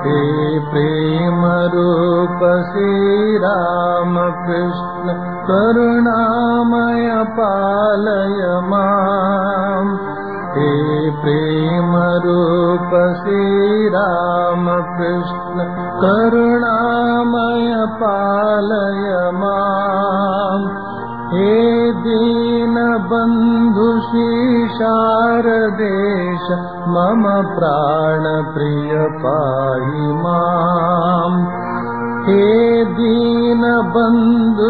हे प्रेम रूप श्रीरामकृष्ण करुणामय पालय माम् हे प्रेम रूप श्रीरामकृष्ण करुणामय पालय माम् हे दीनबन्धु शारदेश मम प्राणप्रिय पाहि माम् हे दीनबन्धु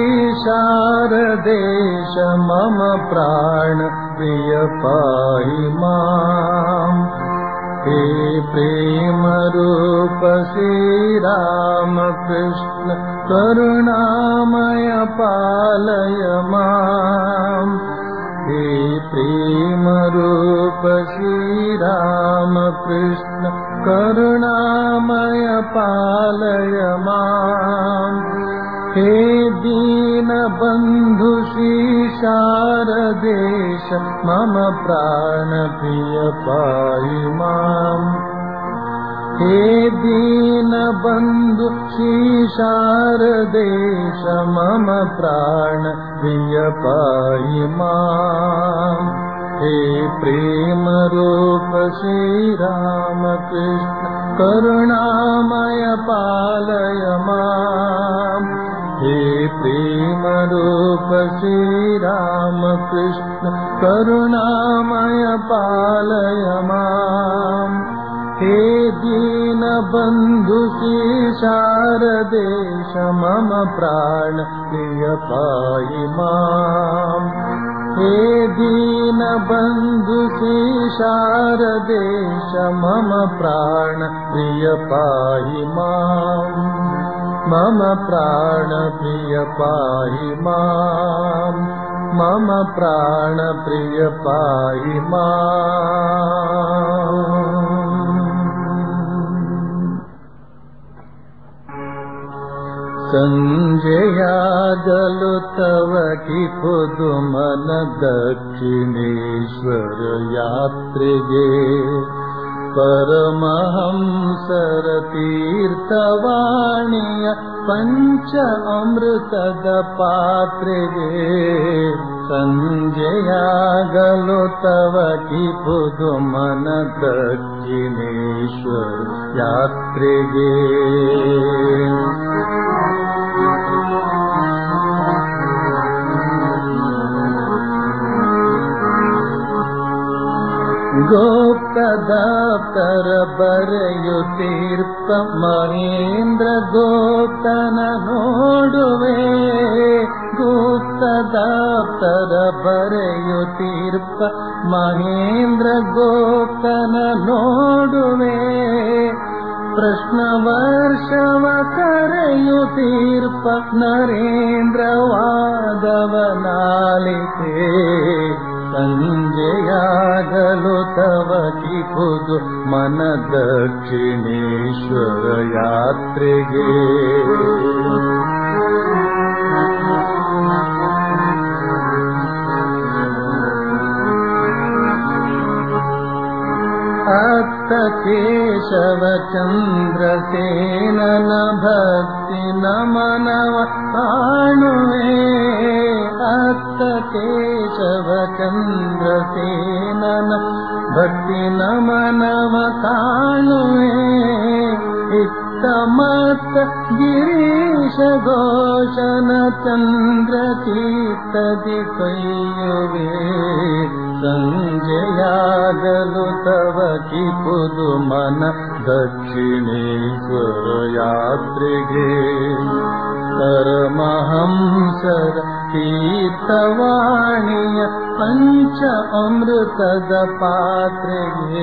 शारदेश मम प्राणप्रिय पाहि माम् हे प्रेमरूप श्रीरामकृष्ण करुणामय पालय माम् हे प्रेमरूप श्रीरामकृष्ण करुणामय पालय माम् हे दीनबन्धु शारदेश मम प्राणप्रिय पाहि माम् हे दीनबन्धु शारदेश मम प्राणप्रिय पाहि माम् हे प्रेमरूप श्रीरामकृष्ण करुणामय पालय माम् हे प्रेमरूप श्रीरामकृष्ण करुणामय पालय माम् हे दीनबन्धु शारदेश मम प्राण प्रिय पाहि माम् हे दीनबन्धु शारदेश मम प्राण प्रिय पाहि माम् मम प्राण प्रिय पाहि माम् मम प्राण प्रिय पाहि माम् ಸಂಜೆಯಾಗಲು ತವ ಕಿಪುದು ಮನ ದಕ್ಷಿಣೇಶ್ವರ ಯಾತ್ರೆಗೆ ಪರಮಹಂಸರ ತೀರ್ಥವಾಣಿಯ ಪಂಚ ಅಮೃತದ ಪಾತ್ರೆಗೆ ಸಂಜೆಯಾಗಲು ತವ ಕಿಪುದು ಮನ ದಕ್ಷಿಣೇಶ್ವರ ಯಾತ್ರೆಗೆ ಗೋಪ್ತದಾಪ್ತರ ಬರೆಯುತ್ತೀರ್ಪ ಮಹೇಂದ್ರ ಗೋಪ್ತನ ನೋಡುವೆ ಗುಪ್ತದಾಪ್ತರ ಬರೆಯುತ್ತೀರ್ಪ ಮಹೇಂದ್ರ ಗೋಪ್ತನ ನೋಡುವೆ ಪ್ರಶ್ನ ವರ್ಷವ ಕರೆಯುತ್ತೀರ್ಪ ನರೇಂದ್ರ ವಾದವನಾಲಿತೆ ಸಂಜೆಯಾಗಲು ತವ ಕಿಪುದು ಮನ ದಕ್ಷಿಣೇಶ್ವರ ಯಾತ್ರೆಗೆ ಅತ್ತ ಕೇಶವ ಚಂದ್ರಸೇನನ ಭಕ್ತಿ ನಮನವ ಕಾಣುವೆ ಅತ್ತ ಕೇಶವ ಚಂದ್ರಸೇನನ ಭಕ್ತಿ ನಮನವ ಕಾಣುವೆ ಇತ್ತ ಮತ್ತ ಗಿರೀಶ ಘೋಷನ ಚಂದ್ರ ಚೀತದಿ ಕೈಯುವೆ ಸಂಜೆಯಾಗಲು ತವ ಕಿಪುದು ಮನ ದಕ್ಷಿಣೇಶ್ವರ ಯಾತ್ರೆಗೆ ಪರಮಹಂಸರ ತೀರ್ಥವಾಣಿಯ ಪಂಚ ಅಮೃತದ ಪಾತ್ರೆಗೆ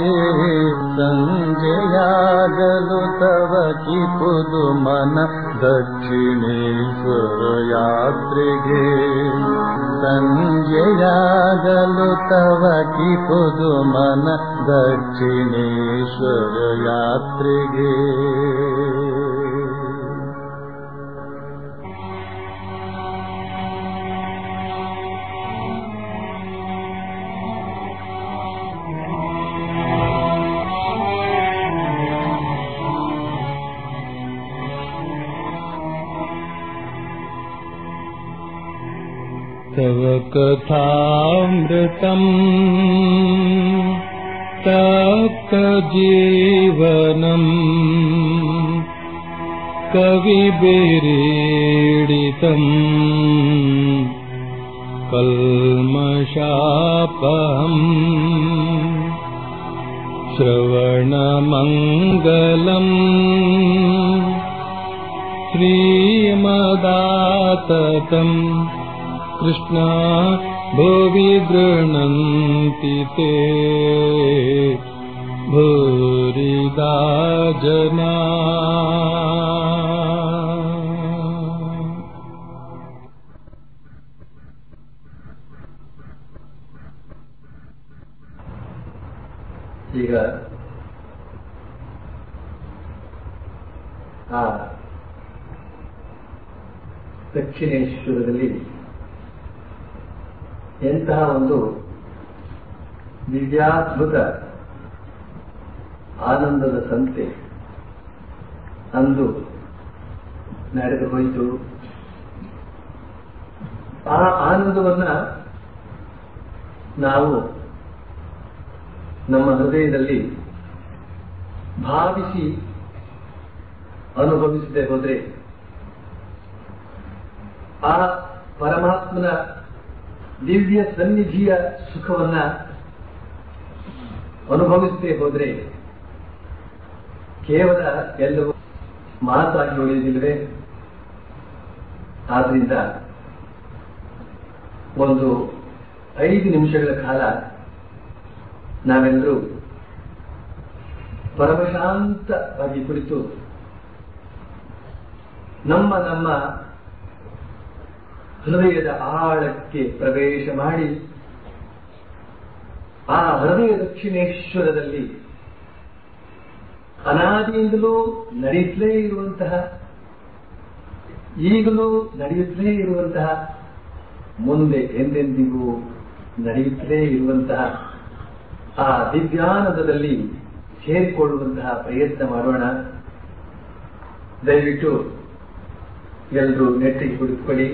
ಸಂಜೆಯಾಗಲು ತವ ಕಿಪುದು ಮನ ದಕ್ಷಿಣೇಶ್ವರ ಯಾತ್ರೆಗೆ ಸಂಜೆಯಾಗಲು ತವ ಕಿಪುದು ಮನ ದಕ್ಷಿಣೇಶ್ವರ ಯಾತ್ರೆಗೆ तव कथामृतम् तप्तजीवनम् कविभिरीडितम् कल्मषापहम् श्रवणमङ्गलम् श्रीमदाततम् कृष्णा भुवि गृह्णन्ति ते भूरिदा जना ಈಗ ಆ ದಕ್ಷಿಣೇಶ್ವರದಲ್ಲಿ ಎಂತಹ ಒಂದು ದಿವ್ಯಾದ್ಭುತ ಆನಂದದ ಸಂತೆ ಅಂದು ನಡೆದು ಹೋಯಿತು ಆ ಆನಂದವನ್ನ ನಾವು ನಮ್ಮ ಹೃದಯದಲ್ಲಿ ಭಾವಿಸಿ ಅನುಭವಿಸದೆ ಹೋದ್ರೆ ಆ ಪರಮಾತ್ಮನ ದಿವ್ಯ ಸನ್ನಿಧಿಯ ಸುಖವನ್ನ ಅನುಭವಿಸದೆ ಹೋದ್ರೆ ಕೇವಲ ಎಲ್ಲವೂ ಮಾತಾಗಿ ಉಳಿದಿಲ್ವೇ ಆದ್ರಿಂದ ಒಂದು ಐದು ನಿಮಿಷಗಳ ಕಾಲ ನಾವೆಲ್ಲರೂ ಪರಮಶಾಂತವಾಗಿ ಕುಳಿತು ನಮ್ಮ ನಮ್ಮ ಹೃದಯದ ಆಳಕ್ಕೆ ಪ್ರವೇಶ ಮಾಡಿ ಆ ಹೃದಯ ದಕ್ಷಿಣೇಶ್ವರದಲ್ಲಿ ಅನಾದಿಯಿಂದಲೂ ನಡೆಯುತ್ತಲೇ ಇರುವಂತಹ ಈಗಲೂ ನಡೆಯುತ್ತಲೇ ಇರುವಂತಹ ಮುಂದೆ ಎಂದೆಂದಿಗೂ ನಡೆಯುತ್ತಲೇ ಇರುವಂತಹ ಆ ದಿವ್ಯಾನಂದದಲ್ಲಿ ಸೇರಿಕೊಳ್ಳುವಂತಹ ಪ್ರಯತ್ನ ಮಾಡೋಣ ದಯವಿಟ್ಟು ಎಲ್ಲರೂ ನೆಟ್ಟಿಗೆ ಕುಳಿತುಕೊಳ್ಳಿ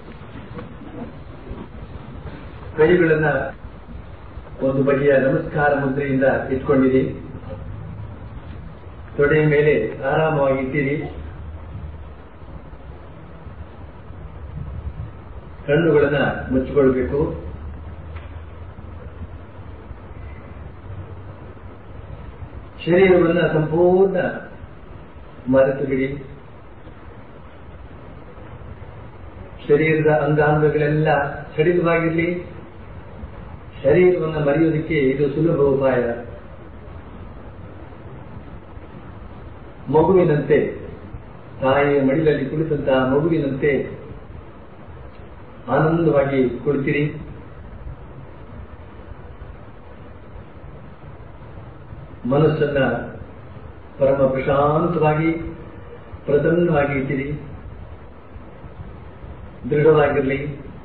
ಕೈಗಳನ್ನ ಒಂದು ಬಗೆಯ ನಮಸ್ಕಾರ ಮುದ್ರೆಯಿಂದ ಇಟ್ಕೊಂಡಿರಿ ತೊಡೆಯ ಮೇಲೆ ಆರಾಮವಾಗಿ ಇಟ್ಟಿರಿ ಕಣ್ಣುಗಳನ್ನ ಮುಚ್ಚಿಕೊಳ್ಬೇಕು ಶರೀರವನ್ನ ಸಂಪೂರ್ಣ ಮರೆತು ಬಿಡಿ ಶರೀರದ ಅಂಗಾಂಗಗಳೆಲ್ಲ ಸಡಿಲವಾಗಿರಲಿ ಶರೀರವನ್ನು ಮರೆಯೋದಕ್ಕೆ ಇದು ಸುಲಭ ಉಪಾಯ ಮಗುವಿನಂತೆ ತಾಯಿಯ ಮಡಿಲಲ್ಲಿ ಕುಳಿತಂತಹ ಮಗುವಿನಂತೆ ಆನಂದವಾಗಿ ಕುಳಿತಿರಿ ಮನಸ್ಸನ್ನ ಪರಮ ಪ್ರಶಾಂತವಾಗಿ ಪ್ರಸನ್ನವಾಗಿ ಇಟ್ಟಿರಿ ದೃಢವಾಗಿರಲಿ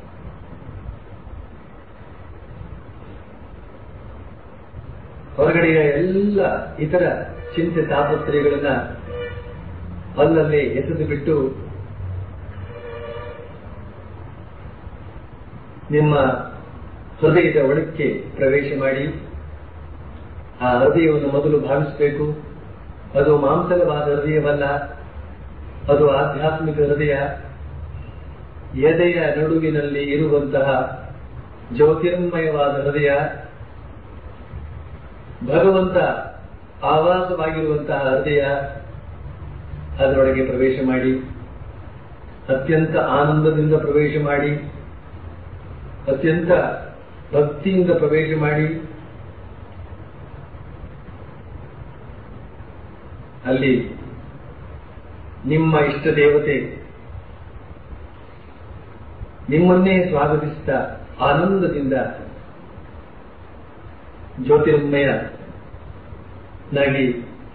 ಹೊರಗಡೆಯ ಎಲ್ಲ ಇತರ ಚಿಂತೆ ತಾಪತ್ರಯಗಳನ್ನ ಅಲ್ಲಲ್ಲೇ ಎಸೆದು ಬಿಟ್ಟು ನಿಮ್ಮ ಹೃದಯದ ಒಳಕ್ಕೆ ಪ್ರವೇಶ ಮಾಡಿ ಆ ಹೃದಯವನ್ನು ಮೊದಲು ಭಾವಿಸಬೇಕು ಅದು ಮಾಂಸಲವಾದ ಹೃದಯವಲ್ಲ ಅದು ಆಧ್ಯಾತ್ಮಿಕ ಹೃದಯ ಎದೆಯ ನಡುವಿನಲ್ಲಿ ಇರುವಂತಹ ಜ್ಯೋತಿರ್ಮಯವಾದ ಹೃದಯ ಭಗವಂತ ಆವಾಸವಾಗಿರುವಂತಹ ಹೃದಯ ಅದರೊಳಗೆ ಪ್ರವೇಶ ಮಾಡಿ ಅತ್ಯಂತ ಆನಂದದಿಂದ ಪ್ರವೇಶ ಮಾಡಿ ಅತ್ಯಂತ ಭಕ್ತಿಯಿಂದ ಪ್ರವೇಶ ಮಾಡಿ ಅಲ್ಲಿ ನಿಮ್ಮ ಇಷ್ಟ ದೇವತೆ ನಿಮ್ಮನ್ನೇ ಸ್ವಾಗತಿಸಿದ ಆನಂದದಿಂದ ಜ್ಯೋತಿರ್ಮಯ ನಾಗಿ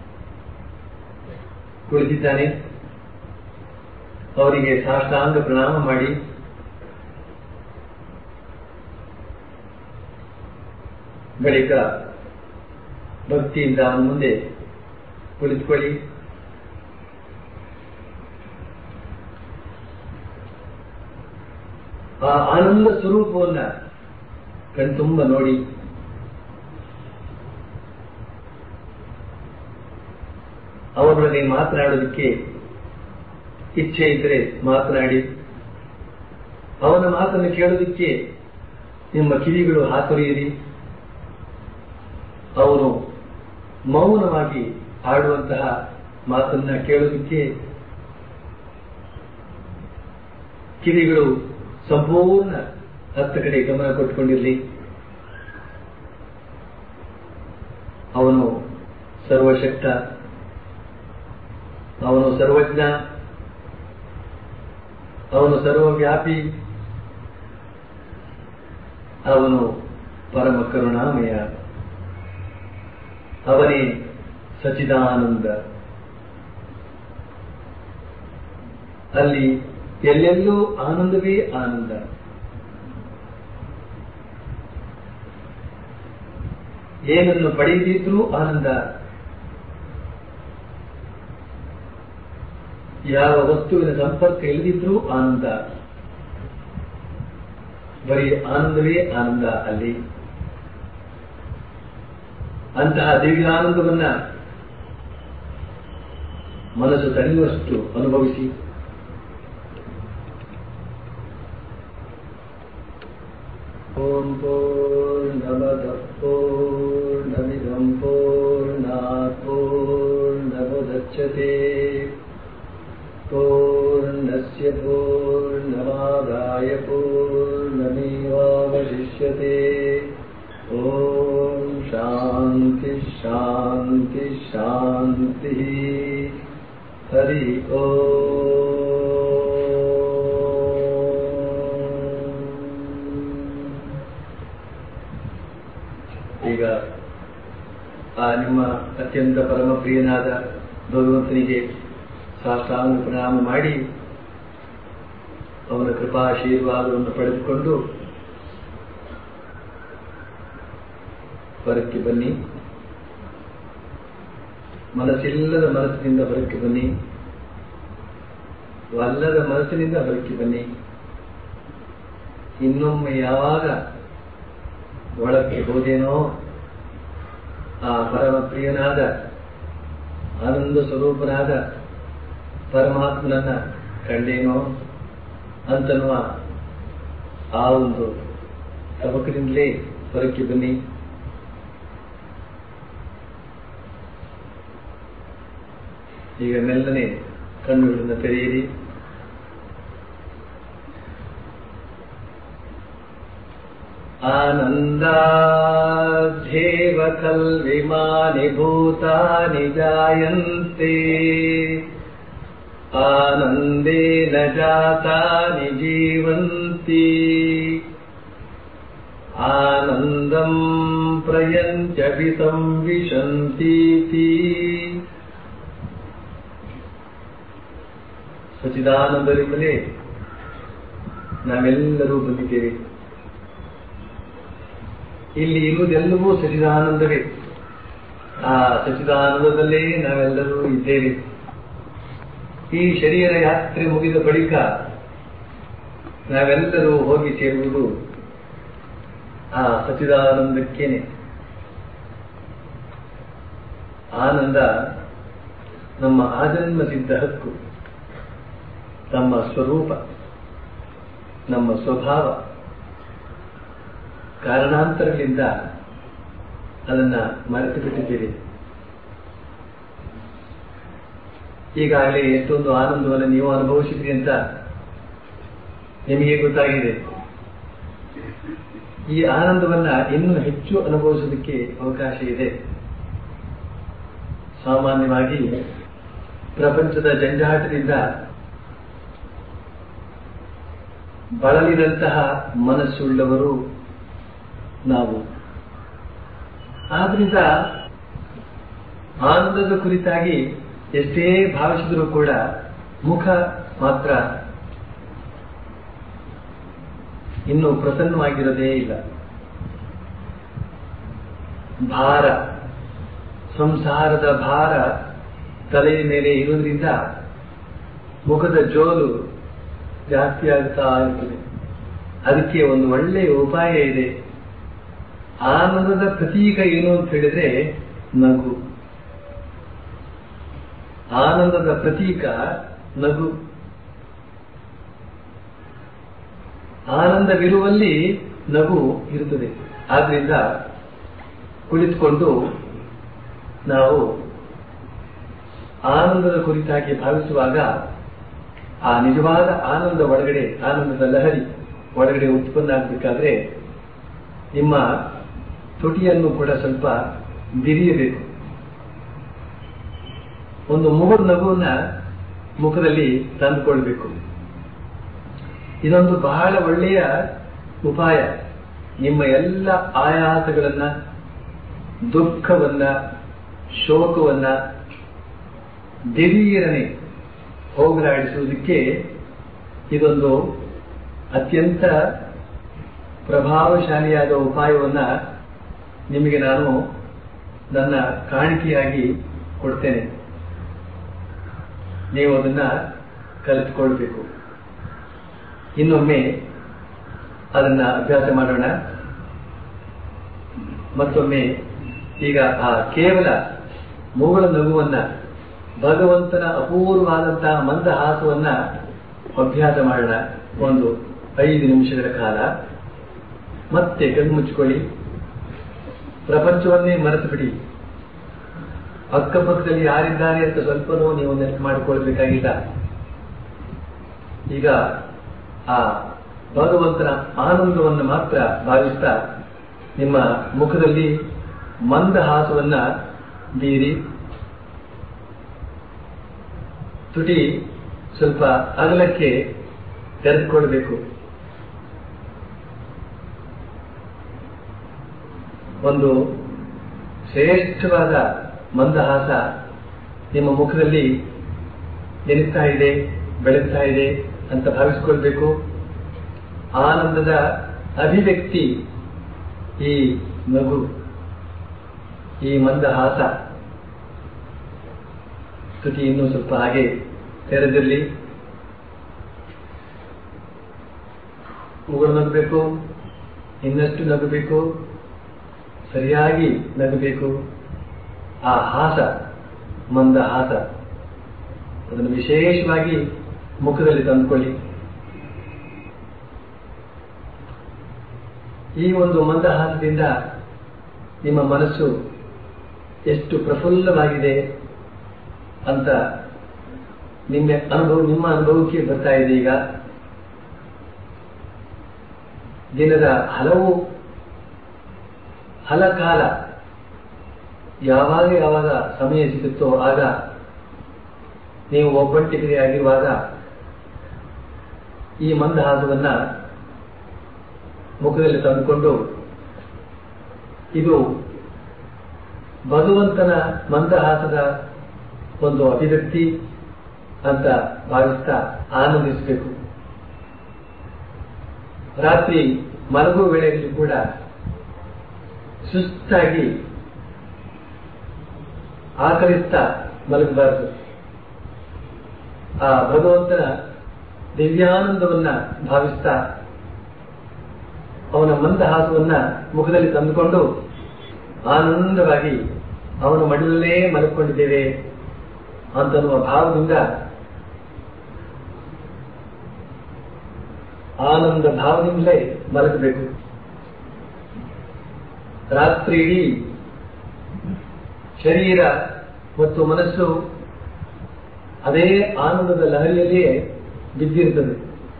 ಕುಳಿತಿದ್ದಾನೆ ಅವರಿಗೆ ಸಾಷ್ಟಾಂಗ ಪ್ರಣಾಮ ಮಾಡಿ ಬಳಿಕ ಭಕ್ತಿಯಿಂದ ಅವನ ಮುಂದೆ ಕುಳಿತುಕೊಳ್ಳಿ ಆ ಆನಂದ ಸ್ವರೂಪವನ್ನ ಕಣ್ತುಂಬ ನೋಡಿ ಅವರೊಡನೆ ಮಾತನಾಡೋದಕ್ಕೆ ಇಚ್ಛೆ ಇದ್ರೆ ಮಾತನಾಡಿ ಅವನ ಮಾತನ್ನು ಕೇಳೋದಕ್ಕೆ ನಿಮ್ಮ ಕಿವಿಗಳು ಹಾತೊರೆಯಿರಿ ಅವನು ಮೌನವಾಗಿ ಆಡುವಂತಹ ಮಾತನ್ನ ಕೇಳೋದಕ್ಕೆ ಕಿವಿಗಳು ಸಂಪೂರ್ಣ ಹತ್ತ ಕಡೆ ಗಮನ ಕೊಟ್ಟುಕೊಂಡಿರಲಿ ಅವನು ಸರ್ವಶಕ್ತ ಅವನು ಸರ್ವಜ್ಞ ಅವನು ಸರ್ವವ್ಯಾಪಿ ಅವನು ಪರಮ ಕರುಣಾಮಯ ಅವನೇ ಸಚಿದಾನಂದ ಅಲ್ಲಿ ಎಲ್ಲೆಲ್ಲೂ ಆನಂದವೇ ಆನಂದ ಏನನ್ನು ಪಡೆಯದಿದ್ರೂ ಆನಂದ ಯಾವ ವಸ್ತುವಿನ ಸಂಪರ್ಕ ಇಲ್ಲದಿದ್ರೂ ಆನಂದ ಬರೀ ಆನಂದವೇ ಆನಂದ ಅಲ್ಲಿ ಅಂತಹ ದಿವ್ಯಾನಂದವನ್ನ ಮನಸ್ಸು ತಡೆಯುವಷ್ಟು ಅನುಭವಿಸಿ ಓಂ ಪೂರ್ಣಮದ ಪೂರ್ಣಮಿದಂ ಪೂರ್ಣಾತ್ ಪೂರ್ಣಮುದಚ್ಯತೆ पूर्णस्य पूर्णमादाय पूर्णमेवावशिष्यते ॐ शान्ति शान्ति शान्तिः हरि ओ ಈಗ ಆ ನಿಮ್ಮ ಅತ್ಯಂತ ಪರಮ ಪ್ರಿಯನಾದ ಭಗವಂತನಿಗೆ ಸಾಷ್ಟಾಂಗ ಪ್ರಣಾಮ ಮಾಡಿ ಅವನ ಕೃಪಾಶೀರ್ವಾದವನ್ನು ಪಡೆದುಕೊಂಡು ಹೊರಕ್ಕೆ ಬನ್ನಿ ಮನಸ್ಸಿಲ್ಲದ ಮನಸ್ಸಿನಿಂದ ಹೊರಕ್ಕೆ ಬನ್ನಿ ವಲ್ಲದ ಮನಸ್ಸಿನಿಂದ ಹೊರಕ್ಕೆ ಬನ್ನಿ ಇನ್ನೊಮ್ಮೆ ಯಾವಾಗ ಒಳಕ್ಕೆ ಹೋದೇನೋ ಆ ಪರಮ ಪ್ರಿಯನಾದ ಆನಂದ ಸ್ವರೂಪನಾದ ಪರಮಾತ್ಮನನ್ನ ಕಂಡೇನೋ ಅಂತನ್ನುವ ಆ ಒಂದು ತಬಕದಿಂದಲೇ ಹೊರಕ್ಕೆ ಬನ್ನಿ ಈಗ ಮೆಲ್ಲನೆ ಕಣ್ಣುಗಳನ್ನು ತೆರೆಯಿರಿ आनन्दाध्येव खल्विमानि भूतानि जायन्ते आनन्देन जातानि जीवन्ति आनन्दम् प्रयञ्चभिसंविशन्तीति ಸಚಿದಾನಂದರಿಂದಲೇ ನಾವೆಲ್ಲರೂ ಬಂದಿದ್ದೇವೆ ಇಲ್ಲಿ ಇರುವುದೆಲ್ಲವೂ ಸಚಿದಾನಂದವೇ ಆ ಸಚಿದಾನಂದದಲ್ಲೇ ನಾವೆಲ್ಲರೂ ಇದ್ದೇವೆ ಈ ಶರೀರ ಯಾತ್ರೆ ಮುಗಿದ ಬಳಿಕ ನಾವೆಲ್ಲರೂ ಹೋಗಿ ಸೇರುವುದು ಆ ಸಚಿದಾನಂದಕ್ಕೇನೆ ಆನಂದ ನಮ್ಮ ಆಜನ್ಮ ಸಿದ್ಧ ಹಕ್ಕು ನಮ್ಮ ಸ್ವರೂಪ ನಮ್ಮ ಸ್ವಭಾವ ಕಾರಣಾಂತರಗಳಿಂದ ಅದನ್ನ ಮರೆತು ಬಿಟ್ಟಿದ್ದೀರಿ ಈಗಾಗಲೇ ಎಷ್ಟೊಂದು ಆನಂದವನ್ನು ನೀವು ಅನುಭವಿಸಿದ್ರಿ ಅಂತ ನಿಮಗೆ ಗೊತ್ತಾಗಿದೆ ಈ ಆನಂದವನ್ನ ಇನ್ನೂ ಹೆಚ್ಚು ಅನುಭವಿಸೋದಕ್ಕೆ ಅವಕಾಶ ಇದೆ ಸಾಮಾನ್ಯವಾಗಿ ಪ್ರಪಂಚದ ಜಂಜಾಟದಿಂದ ಬಳಲಿದಂತಹ ಮನಸ್ಸುಳ್ಳವರು ನಾವು ಆದ್ರಿಂದ ಆನಂದದ ಕುರಿತಾಗಿ ಎಷ್ಟೇ ಭಾವಿಸಿದರೂ ಕೂಡ ಮುಖ ಮಾತ್ರ ಇನ್ನು ಪ್ರಸನ್ನವಾಗಿರೋದೇ ಇಲ್ಲ ಭಾರ ಸಂಸಾರದ ಭಾರ ತಲೆಯ ಮೇಲೆ ಇರುವುದರಿಂದ ಮುಖದ ಜೋಲು ಜಾಸ್ತಿ ಆಗ್ತಾ ಇರ್ತದೆ ಅದಕ್ಕೆ ಒಂದು ಒಳ್ಳೆಯ ಉಪಾಯ ಇದೆ ಆನಂದದ ಪ್ರತೀಕ ಏನು ಅಂತ ಹೇಳಿದ್ರೆ ನಗು ಆನಂದದ ಪ್ರತೀಕ ನಗು ಆನಂದವಿರುವಲ್ಲಿ ನಗು ಇರುತ್ತದೆ ಆದ್ರಿಂದ ಕುಳಿತುಕೊಂಡು ನಾವು ಆನಂದದ ಕುರಿತಾಗಿ ಭಾವಿಸುವಾಗ ಆ ನಿಜವಾದ ಆನಂದ ಒಳಗಡೆ ಆನಂದದ ಲಹರಿ ಒಳಗಡೆ ಉತ್ಪನ್ನ ಆಗಬೇಕಾದ್ರೆ ನಿಮ್ಮ ತುಟಿಯನ್ನು ಕೂಡ ಸ್ವಲ್ಪ ಬಿರಿಯಬೇಕು ಒಂದು ಮೂರು ನಗುವನ್ನ ಮುಖದಲ್ಲಿ ತಂದುಕೊಳ್ಬೇಕು ಇದೊಂದು ಬಹಳ ಒಳ್ಳೆಯ ಉಪಾಯ ನಿಮ್ಮ ಎಲ್ಲ ಆಯಾಸಗಳನ್ನ ದುಃಖವನ್ನ ಶೋಕವನ್ನ ದಿಢೀರನೆ ಹೋಗಲಾಡಿಸುವುದಕ್ಕೆ ಇದೊಂದು ಅತ್ಯಂತ ಪ್ರಭಾವಶಾಲಿಯಾದ ಉಪಾಯವನ್ನ ನಿಮಗೆ ನಾನು ನನ್ನ ಕಾಣಿಕೆಯಾಗಿ ಕೊಡ್ತೇನೆ ನೀವು ಅದನ್ನ ಕಲಿತುಕೊಳ್ಬೇಕು ಇನ್ನೊಮ್ಮೆ ಅದನ್ನ ಅಭ್ಯಾಸ ಮಾಡೋಣ ಮತ್ತೊಮ್ಮೆ ಈಗ ಆ ಕೇವಲ ಮೂಗಳ ನಗುವನ್ನ ಭಗವಂತನ ಅಪೂರ್ವವಾದಂತಹ ಮಂದಹಾಸವನ್ನ ಅಭ್ಯಾಸ ಮಾಡೋಣ ಒಂದು ಐದು ನಿಮಿಷಗಳ ಕಾಲ ಮತ್ತೆ ಕಣ್ಣು ಮುಚ್ಚಿಕೊಳ್ಳಿ ಪ್ರಪಂಚವನ್ನೇ ಮರೆತು ಬಿಡಿ ಅಕ್ಕಪಕ್ಕದಲ್ಲಿ ಯಾರಿದ್ದಾರೆ ಅಂತ ಸ್ವಲ್ಪನೂ ನೀವು ನೆನಪು ಮಾಡಿಕೊಳ್ಬೇಕಾಗಿಲ್ಲ ಈಗ ಆ ಭಗವಂತನ ಆನಂದವನ್ನು ಮಾತ್ರ ಭಾವಿಸ್ತಾ ನಿಮ್ಮ ಮುಖದಲ್ಲಿ ಮಂದಹಾಸವನ್ನ ಬೀರಿ ತುಟಿ ಸ್ವಲ್ಪ ಅಗಲಕ್ಕೆ ತೆರೆದುಕೊಳ್ಬೇಕು ಒಂದು ಶ್ರೇಷ್ಠವಾದ ಮಂದಹಾಸ ನಿಮ್ಮ ಮುಖದಲ್ಲಿ ನೆನೆಸ್ತಾ ಇದೆ ಬೆಳಗ್ತಾ ಇದೆ ಅಂತ ಭಾವಿಸ್ಕೊಳ್ಬೇಕು ಆನಂದದ ಅಭಿವ್ಯಕ್ತಿ ಈ ನಗು ಈ ಮಂದಹಾಸ ತುಟಿ ಇನ್ನೂ ಸ್ವಲ್ಪ ಹಾಗೆ ತೆರೆದಿರಲಿ ಉಗುಳು ನಗಬೇಕು ಇನ್ನಷ್ಟು ನಗಬೇಕು ಸರಿಯಾಗಿ ನಗಬೇಕು ಆ ಹಾಸ ಮಂದ ಹಾಸ ಅದನ್ನು ವಿಶೇಷವಾಗಿ ಮುಖದಲ್ಲಿ ತಂದುಕೊಳ್ಳಿ ಈ ಒಂದು ಮಂದಹಾಸದಿಂದ ನಿಮ್ಮ ಮನಸ್ಸು ಎಷ್ಟು ಪ್ರಫುಲ್ಲವಾಗಿದೆ ಅಂತ ನಿಮ್ಮ ಅನುಭವ ನಿಮ್ಮ ಅನುಭವಕ್ಕೆ ಬರ್ತಾ ಇದೆ ಈಗ ದಿನದ ಹಲವು ಹಲಕಾಲ ಯಾವಾಗ ಯಾವಾಗ ಸಮಯ ಸಿಗುತ್ತೋ ಆಗ ನೀವು ಒಬ್ಬಂಟಿಗರಿ ಆಗಿರುವಾಗ ಈ ಮಂದಹಾಸವನ್ನ ಮುಖದಲ್ಲಿ ತಂದುಕೊಂಡು ಇದು ಭಗವಂತನ ಮಂದಹಾಸದ ಒಂದು ಅಭಿವ್ಯಕ್ತಿ ಅಂತ ಭಾವಿಸ್ತಾ ಆನಂದಿಸಬೇಕು ರಾತ್ರಿ ಮಲಗುವ ವೇಳೆಯಲ್ಲಿ ಕೂಡ ಸುಸ್ತಾಗಿ ಆಕಳಿಸ್ತಾ ಮಲಗಬಾರದು ಆ ಭಗವಂತನ ದಿವ್ಯಾನಂದವನ್ನ ಭಾವಿಸ್ತಾ ಅವನ ಮಂದಹಾಸವನ್ನ ಮುಖದಲ್ಲಿ ತಂದುಕೊಂಡು ಆನಂದವಾಗಿ ಅವನ ಮಡಿಲಲ್ಲೇ ಮಲಕೊಂಡಿದ್ದೇವೆ ಅಂತನ್ನುವ ಭಾವದಿಂದ ಆನಂದ ಭಾವದಿಂದಲೇ ಮಲಗಬೇಕು ರಾತ್ರಿ ಇಡೀ ಶರೀರ ಮತ್ತು ಮನಸ್ಸು ಅದೇ ಆನಂದದ ಲಹರಿಯಲ್ಲಿಯೇ ಬಿದ್ದಿರುತ್ತದೆ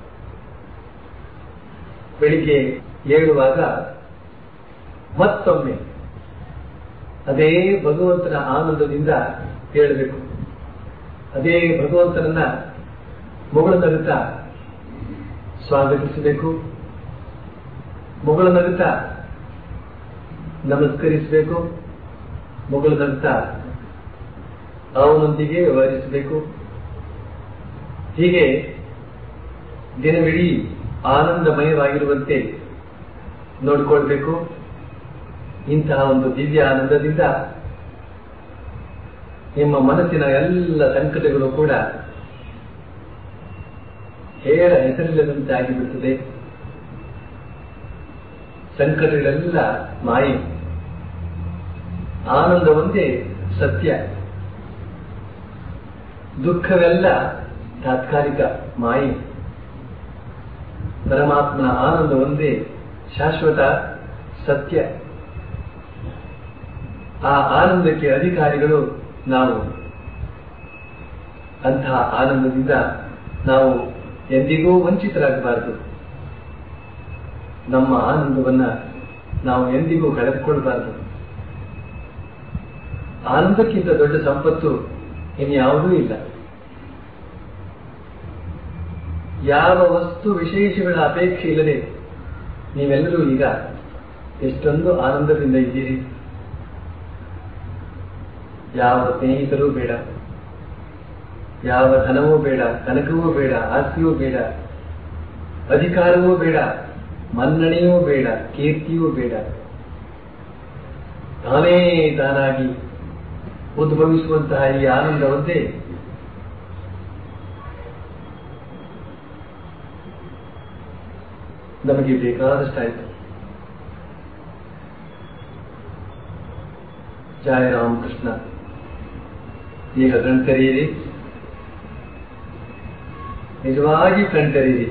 ಬೆಳಿಗ್ಗೆ ಏಳುವಾಗ ಮತ್ತೊಮ್ಮೆ ಅದೇ ಭಗವಂತನ ಆನಂದದಿಂದ ಹೇಳಬೇಕು ಅದೇ ಭಗವಂತನನ್ನ ಮುಗಳ ನಗುತ್ತಾ ಸ್ವಾಗತಿಸಬೇಕು ಮುಗಳ ನಗುತ್ತಾ ನಮಸ್ಕರಿಸಬೇಕು ಮುಗಳ ನಗುತ್ತಾ ಅವನೊಂದಿಗೆ ವ್ಯವಹರಿಸಬೇಕು ಹೀಗೆ ದಿನವಿಡೀ ಆನಂದಮಯವಾಗಿರುವಂತೆ ನೋಡಿಕೊಳ್ಬೇಕು ಇಂತಹ ಒಂದು ದಿವ್ಯ ಆನಂದದಿಂದ ನಿಮ್ಮ ಮನಸ್ಸಿನ ಎಲ್ಲ ಸಂಕಟಗಳು ಕೂಡ ಹೇಳ ಹೆಸರಿಲ್ಲದಂತೆ ಆಗಿಬಿಡುತ್ತದೆ ಸಂಕಟಗಳೆಲ್ಲ ಮಾಯೆ ಆನಂದ ಒಂದೇ ಸತ್ಯ ದುಃಖವೆಲ್ಲ ತಾತ್ಕಾಲಿಕ ಮಾಯೆ ಪರಮಾತ್ಮನ ಆನಂದ ಒಂದೇ ಶಾಶ್ವತ ಸತ್ಯ ಆ ಆನಂದಕ್ಕೆ ಅಧಿಕಾರಿಗಳು ನಾವು ಅಂತಹ ಆನಂದದಿಂದ ನಾವು ಎಂದಿಗೂ ವಂಚಿತರಾಗಬಾರದು ನಮ್ಮ ಆನಂದವನ್ನ ನಾವು ಎಂದಿಗೂ ಕಳೆದುಕೊಳ್ಳಬಾರದು ಆನಂದಕ್ಕಿಂತ ದೊಡ್ಡ ಸಂಪತ್ತು ಇನ್ಯಾವುದೂ ಇಲ್ಲ ಯಾವ ವಸ್ತು ವಿಶೇಷಗಳ ಅಪೇಕ್ಷೆ ಇಲ್ಲದೆ ನೀವೆಲ್ಲರೂ ಈಗ ಎಷ್ಟೊಂದು ಆನಂದದಿಂದ ಇದ್ದೀರಿ ಯಾವ ಸ್ನೇಹಿತರೂ ಬೇಡ ಯಾವ ಧನವೂ ಬೇಡ ಕನಕವೂ ಬೇಡ ಆಸ್ತಿಯೂ ಬೇಡ ಅಧಿಕಾರವೂ ಬೇಡ ಮನ್ನಣೆಯೂ ಬೇಡ ಕೀರ್ತಿಯೂ ಬೇಡ ತಾನೇ ತಾನಾಗಿ ಉದ್ಭವಿಸುವಂತಹ ಈ ಆನಂದವಂತೆ ನಮಗೆ ಬೇಕಾದಷ್ಟಾಯಿತು ಜಯ ರಾಮಕೃಷ್ಣ ಈಗ ಕಣ್ತರೀರಿ ನಿಜವಾಗಿ ಕಣ್ತರೀರಿ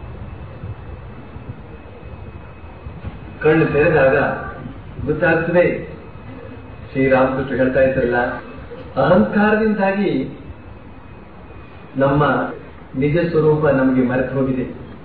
ಕಣ್ಣು ತೆರೆದಾಗ ಗೊತ್ತಾಗ್ತದೆ ಶ್ರೀರಾಮಕೃಷ್ಣ ಹೇಳ್ತಾ ಇದ್ರಲ್ಲ ಅಹಂಕಾರದಿಂದಾಗಿ ನಮ್ಮ ನಿಜ ಸ್ವರೂಪ ನಮಗೆ ಮರೆತು ಹೋಗಿದೆ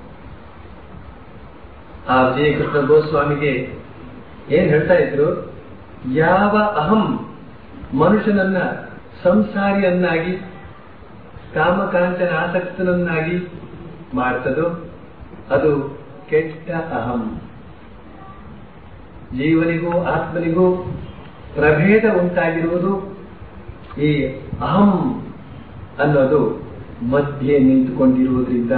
ಆ ವಿಜಯಕೃಷ್ಣ ಗೋಸ್ವಾಮಿಗೆ ಏನ್ ಹೇಳ್ತಾ ಇದ್ರು ಯಾವ ಅಹಂ ಮನುಷ್ಯನನ್ನ ಸಂಸಾರಿಯನ್ನಾಗಿ ಕಾಮಕಾಂಚನ ಆಸಕ್ತನನ್ನಾಗಿ ಮಾಡ್ತದೋ ಅದು ಕೆಟ್ಟ ಅಹಂ ಜೀವನಿಗೂ ಆತ್ಮನಿಗೂ ಪ್ರಭೇದ ಉಂಟಾಗಿರುವುದು ಈ ಅಹಂ ಅನ್ನೋದು ಮಧ್ಯೆ ನಿಂತುಕೊಂಡಿರುವುದರಿಂದ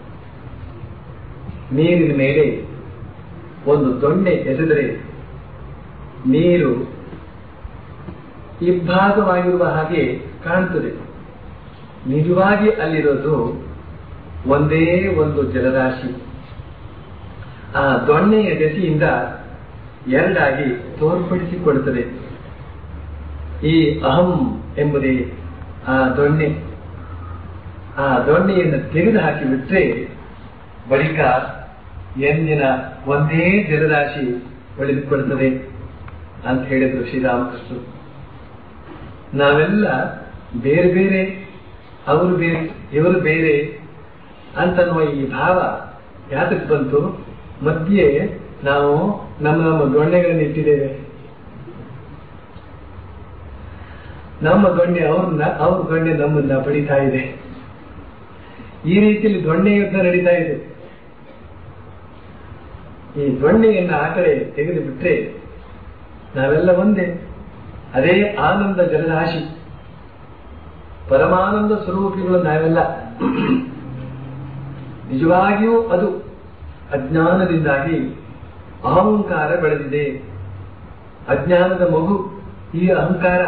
ನೀರಿನ ಮೇಲೆ ಒಂದು ದೊಣ್ಣೆ ಎಸೆದರೆ ನೀರು ಇಬ್ಬಾಗವಾಗಿರುವ ಹಾಗೆ ಕಾಣುತ್ತದೆ ನಿಜವಾಗಿ ಅಲ್ಲಿರೋದು ಒಂದೇ ಒಂದು ಜಲರಾಶಿ ಆ ದೊಣ್ಣೆಯ ದೆಸೆಯಿಂದ ಎರಡಾಗಿ ತೋರ್ಪಡಿಸಿಕೊಡುತ್ತದೆ ಈ ಅಹಂ ಎಂಬುದೇ ಆ ದೊಣ್ಣೆ ಆ ದೊಣ್ಣೆಯನ್ನು ತೆಗೆದು ಹಾಕಿಬಿಟ್ರೆ ಬಳಿಕ ಎಂದಿನ ಒಂದೇ ಜಲರಾಶಿ ಉಳಿದುಕೊಳ್ಳುತ್ತದೆ ಅಂತ ಹೇಳಿದ್ರು ಶ್ರೀರಾಮಕೃಷ್ಣರು ನಾವೆಲ್ಲ ಬೇರೆ ಬೇರೆ ಅವರು ಬೇರೆ ಇವರು ಬೇರೆ ಅಂತನ್ನುವ ಈ ಭಾವ ಯಾತಕ್ಕೆ ಬಂತು ಮಧ್ಯೆ ನಾವು ನಮ್ಮ ನಮ್ಮ ದೊಣ್ಣೆಗಳನ್ನು ಇಟ್ಟಿದ್ದೇವೆ ನಮ್ಮ ದೊಣ್ಣೆ ಅವ್ರನ್ನ ಅವ್ರ ದೊಣ್ಣೆ ನಮ್ಮನ್ನ ಬಡಿತಾ ಇದೆ ಈ ರೀತಿಯಲ್ಲಿ ದೊಣ್ಣೆ ಯುದ್ಧ ನಡೀತಾ ಇದೆ ಈ ದೊಣ್ಣೆಯನ್ನ ಆ ಕಡೆ ತೆಗೆದು ಬಿಟ್ರೆ ನಾವೆಲ್ಲ ಒಂದೇ ಅದೇ ಆನಂದ ಜಲರಾಶಿ ಪರಮಾನಂದ ಸ್ವರೂಪಿಗಳು ನಾವೆಲ್ಲ ನಿಜವಾಗಿಯೂ ಅದು ಅಜ್ಞಾನದಿಂದಾಗಿ ಅಹಂಕಾರ ಬೆಳೆದಿದೆ ಅಜ್ಞಾನದ ಮಗು ಈ ಅಹಂಕಾರ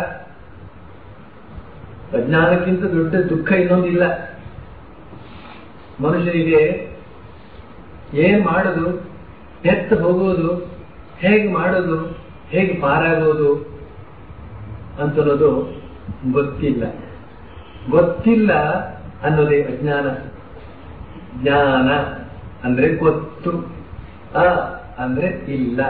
ಅಜ್ಞಾನಕ್ಕಿಂತ ದೊಡ್ಡ ದುಃಖ ಇನ್ನೊಂದಿಲ್ಲ ಮನುಷ್ಯನಿಗೆ ಏನ್ ಮಾಡೋದು ಎತ್ತ ಹೋಗೋದು ಹೇಗೆ ಮಾಡೋದು ಹೇಗೆ ಪಾರಾಗೋದು ಅಂತನ್ನೋದು ಗೊತ್ತಿಲ್ಲ ಗೊತ್ತಿಲ್ಲ ಅನ್ನೋದೇ ಅಜ್ಞಾನ ಜ್ಞಾನ ಅಂದ್ರೆ ಗೊತ್ತು ಅ ಅಂದ್ರೆ ಇಲ್ಲ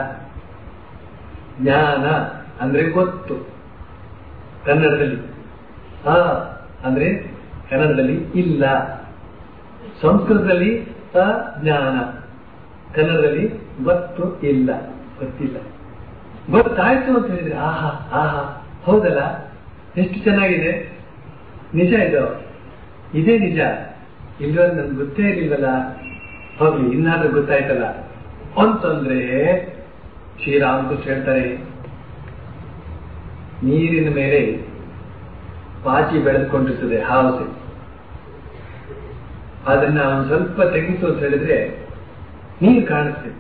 ಜ್ಞಾನ ಅಂದ್ರೆ ಗೊತ್ತು ಕನ್ನಡದಲ್ಲಿ ಅ ಅಂದ್ರೆ ಕನ್ನಡದಲ್ಲಿ ಇಲ್ಲ ಸಂಸ್ಕೃತದಲ್ಲಿ ಅಜ್ಞಾನ ಕನ್ನಡದಲ್ಲಿ ಗೊತ್ತು ಇಲ್ಲ ಗೊತ್ತಿಲ್ಲ ಗೊತ್ತಾಯ್ತು ಅಂತ ಹೇಳಿದ್ರೆ ಆಹಾ ಆಹಾ ಹೌದಲ್ಲ ಎಷ್ಟು ಚೆನ್ನಾಗಿದೆ ನಿಜ ಇದು ಇದೇ ನಿಜ ಇಲ್ಲಿವರೆಗೆ ನನ್ಗೆ ಗೊತ್ತೇ ಇರಲಿಲ್ವಲ್ಲ ಹೋಗ್ಲಿ ಇನ್ನಾದ್ರೂ ಗೊತ್ತಾಯ್ತಲ್ಲ ಅಂತಂದ್ರೆ ಶ್ರೀರಾಮಕೃಷ್ಣ ಹೇಳ್ತಾರೆ ನೀರಿನ ಮೇಲೆ ಪಾಚಿ ಬೆಳೆದುಕೊಂಡಿರ್ತದೆ ಹಾವಸೆ ಅದನ್ನ ಒಂದು ಸ್ವಲ್ಪ ತೆಗಿತು ಅಂತ ಹೇಳಿದ್ರೆ ನೀರು ಕಾಣುತ್ತೆ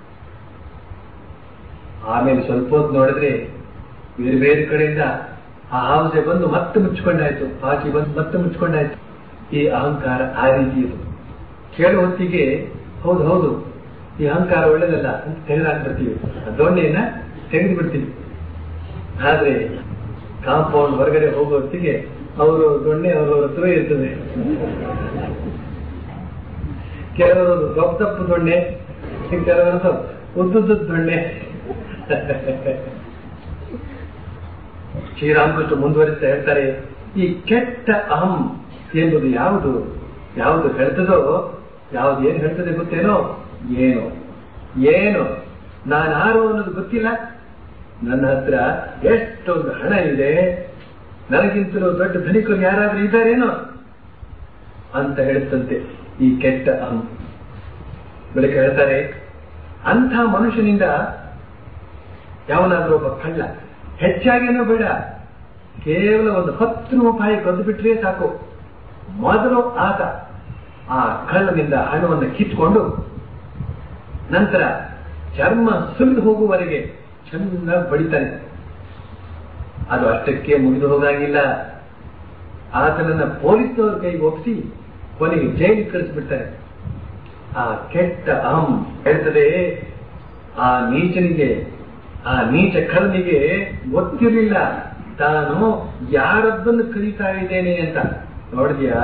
ಆಮೇಲೆ ಸ್ವಲ್ಪ ಹೊತ್ತು ನೋಡಿದ್ರೆ ಬೇರೆ ಬೇರೆ ಕಡೆಯಿಂದ ಆ ಹಾವಸೆ ಬಂದು ಮತ್ತೆ ಮುಚ್ಕೊಂಡಾಯ್ತು ಪಾಚಿ ಬಂದು ಮತ್ತೆ ಮುಚ್ಕೊಂಡಾಯ್ತು ಈ ಅಹಂಕಾರ ಆ ರೀತಿ ಇದು ಕೇಳುವ ಹೊತ್ತಿಗೆ ಹೌದು ಹೌದು ಈ ಅಹಂಕಾರ ಒಳ್ಳೇದಲ್ಲ ಅಂತ ತೆಗೆದಾಕ್ಬಿಡ್ತೀವಿ ಆ ದೊಣ್ಣೆಯನ್ನ ತೆಗೆದು ಬಿಡ್ತೀವಿ ಆದ್ರೆ ಕಾಂಪೌಂಡ್ ಹೊರಗಡೆ ಹೋಗೋ ಹೊತ್ತಿಗೆ ಅವರು ದೊಣ್ಣೆ ಅವರವರ ಹತ್ರ ಇರ್ತದೆ ಕೆಲವರು ದಪ್ಪ ದಪ್ಪ ದೊಣ್ಣೆ ಕೆಲವರು ಉದ್ದುದ್ದ ದೊಣ್ಣೆ ಶ್ರೀರಾಮಕೃಷ್ಣ ಮುಂದುವರಿಸ್ತಾ ಹೇಳ್ತಾರೆ ಈ ಕೆಟ್ಟ ಅಹಂ ಎಂಬುದು ಯಾವುದು ಯಾವುದು ಹೇಳ್ತದೋ ಯಾವ್ದು ಏನ್ ಹೇಳ್ತದೆ ಗೊತ್ತೇನೋ ಏನು ಏನು ನಾನಾರು ಅನ್ನೋದು ಗೊತ್ತಿಲ್ಲ ನನ್ನ ಹತ್ರ ಎಷ್ಟೊಂದು ಹಣ ಇದೆ ನನಗಿಂತಲೂ ದೊಡ್ಡ ಧನಿಕರು ಯಾರಾದ್ರೂ ಇದ್ದಾರೇನೋ ಅಂತ ಹೇಳುತ್ತಂತೆ ಈ ಕೆಟ್ಟ ಅಹಂ ಬೆಳಗ್ಗೆ ಹೇಳ್ತಾರೆ ಅಂಥ ಮನುಷ್ಯನಿಂದ ಯಾವನಾದ್ರೂ ಒಬ್ಬ ಕಳ್ಳ ಹೆಚ್ಚಾಗೇನೋ ಬೇಡ ಕೇವಲ ಒಂದು ಹತ್ತು ರೂಪಾಯಿ ಕದ್ದು ಬಿಟ್ರೆ ಸಾಕು ಮೊದಲು ಆತ ಆ ಕಳ್ಳನಿಂದ ಹಣವನ್ನು ಕಿತ್ಕೊಂಡು ನಂತರ ಚರ್ಮ ಸುಲಿದು ಹೋಗುವವರೆಗೆ ಚೆನ್ನಾಗಿ ಬಡಿತಾನೆ ಅದು ಅಷ್ಟಕ್ಕೆ ಮುಗಿದು ಹೋಗಾಗಿಲ್ಲ ಆತನನ್ನ ಪೊಲೀಸ್ನವ್ರ ಕೈಗೆ ಒಪ್ಪಿಸಿ ಕೊನೆಗೆ ಜೈಲಿಗೆ ಕಳಿಸ್ಬಿಡ್ತಾರೆ ಆ ಕೆಟ್ಟ ಅಹಂ ಹೇಳ್ತದೆ ಆ ನೀಚನಿಗೆ ಆ ನೀಚ ಕರ್ಮಿಗೆ ಗೊತ್ತಿರಲಿಲ್ಲ ತಾನು ಯಾರದ್ದನ್ನು ಕರೀತಾ ಇದ್ದೇನೆ ಅಂತ ನೋಡಿದ್ಯಾ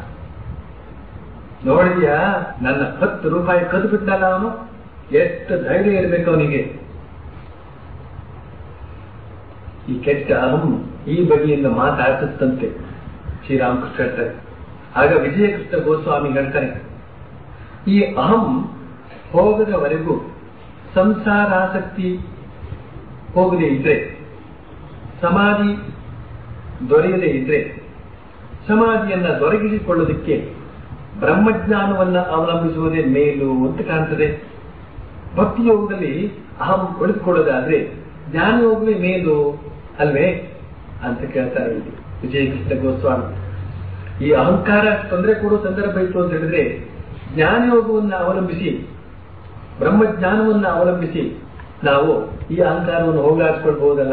ನೋಡಿದ್ಯಾ ನನ್ನ ಹತ್ತು ರೂಪಾಯಿ ಕದ್ದು ಬಿಟ್ಟಲ್ಲ ಅವನು ಎಷ್ಟು ಧೈರ್ಯ ಇರಬೇಕು ಅವನಿಗೆ ಈ ಕೆಟ್ಟ ಅಹಂ ಈ ಬಗೆಯಿಂದ ಮಾತಾಡಿಸುತ್ತಂತೆ ಶ್ರೀರಾಮಕೃಷ್ಣ ಹೇಳ್ತಾರೆ ಆಗ ವಿಜಯಕೃಷ್ಣ ಗೋಸ್ವಾಮಿ ಹೇಳ್ತಾರೆ ಈ ಅಹಂ ಹೋಗದವರೆಗೂ ಸಂಸಾರಾಸಕ್ತಿ ಹೋಗದೆ ಇದ್ರೆ ಸಮಾಧಿ ದೊರೆಯದೇ ಇದ್ರೆ ಸಮಾಧಿಯನ್ನ ದೊರಕಿಸಿಕೊಳ್ಳೋದಕ್ಕೆ ಬ್ರಹ್ಮಜ್ಞಾನವನ್ನ ಅವಲಂಬಿಸುವುದೇ ಮೇಲು ಅಂತ ಕಾಣ್ತದೆ ಭಕ್ತಿ ಯೋಗದಲ್ಲಿ ಅಹಂ ಉಳಿದುಕೊಳ್ಳೋದಾದ್ರೆ ಜ್ಞಾನ ಯೋಗವೇ ಮೇಲು ಅಲ್ವೇ ಅಂತ ಕೇಳ್ತಾರೆ ಇಲ್ಲಿ ವಿಜಯಕೃಷ್ಣ ಗೋಸ್ವಾಮಿ ಈ ಅಹಂಕಾರ ತೊಂದರೆ ಕೊಡುವ ಸಂದರ್ಭ ಇತ್ತು ಅಂತ ಹೇಳಿದ್ರೆ ಜ್ಞಾನ ಯೋಗವನ್ನ ಅವಲಂಬಿಸಿ ಬ್ರಹ್ಮಜ್ಞಾನವನ್ನ ಅವಲಂಬಿಸಿ ನಾವು ಈ ಅಹಂಕಾರವನ್ನು ಹೋಗಲಾಡಿಸ್ಕೊಳ್ಬಹುದಲ್ಲ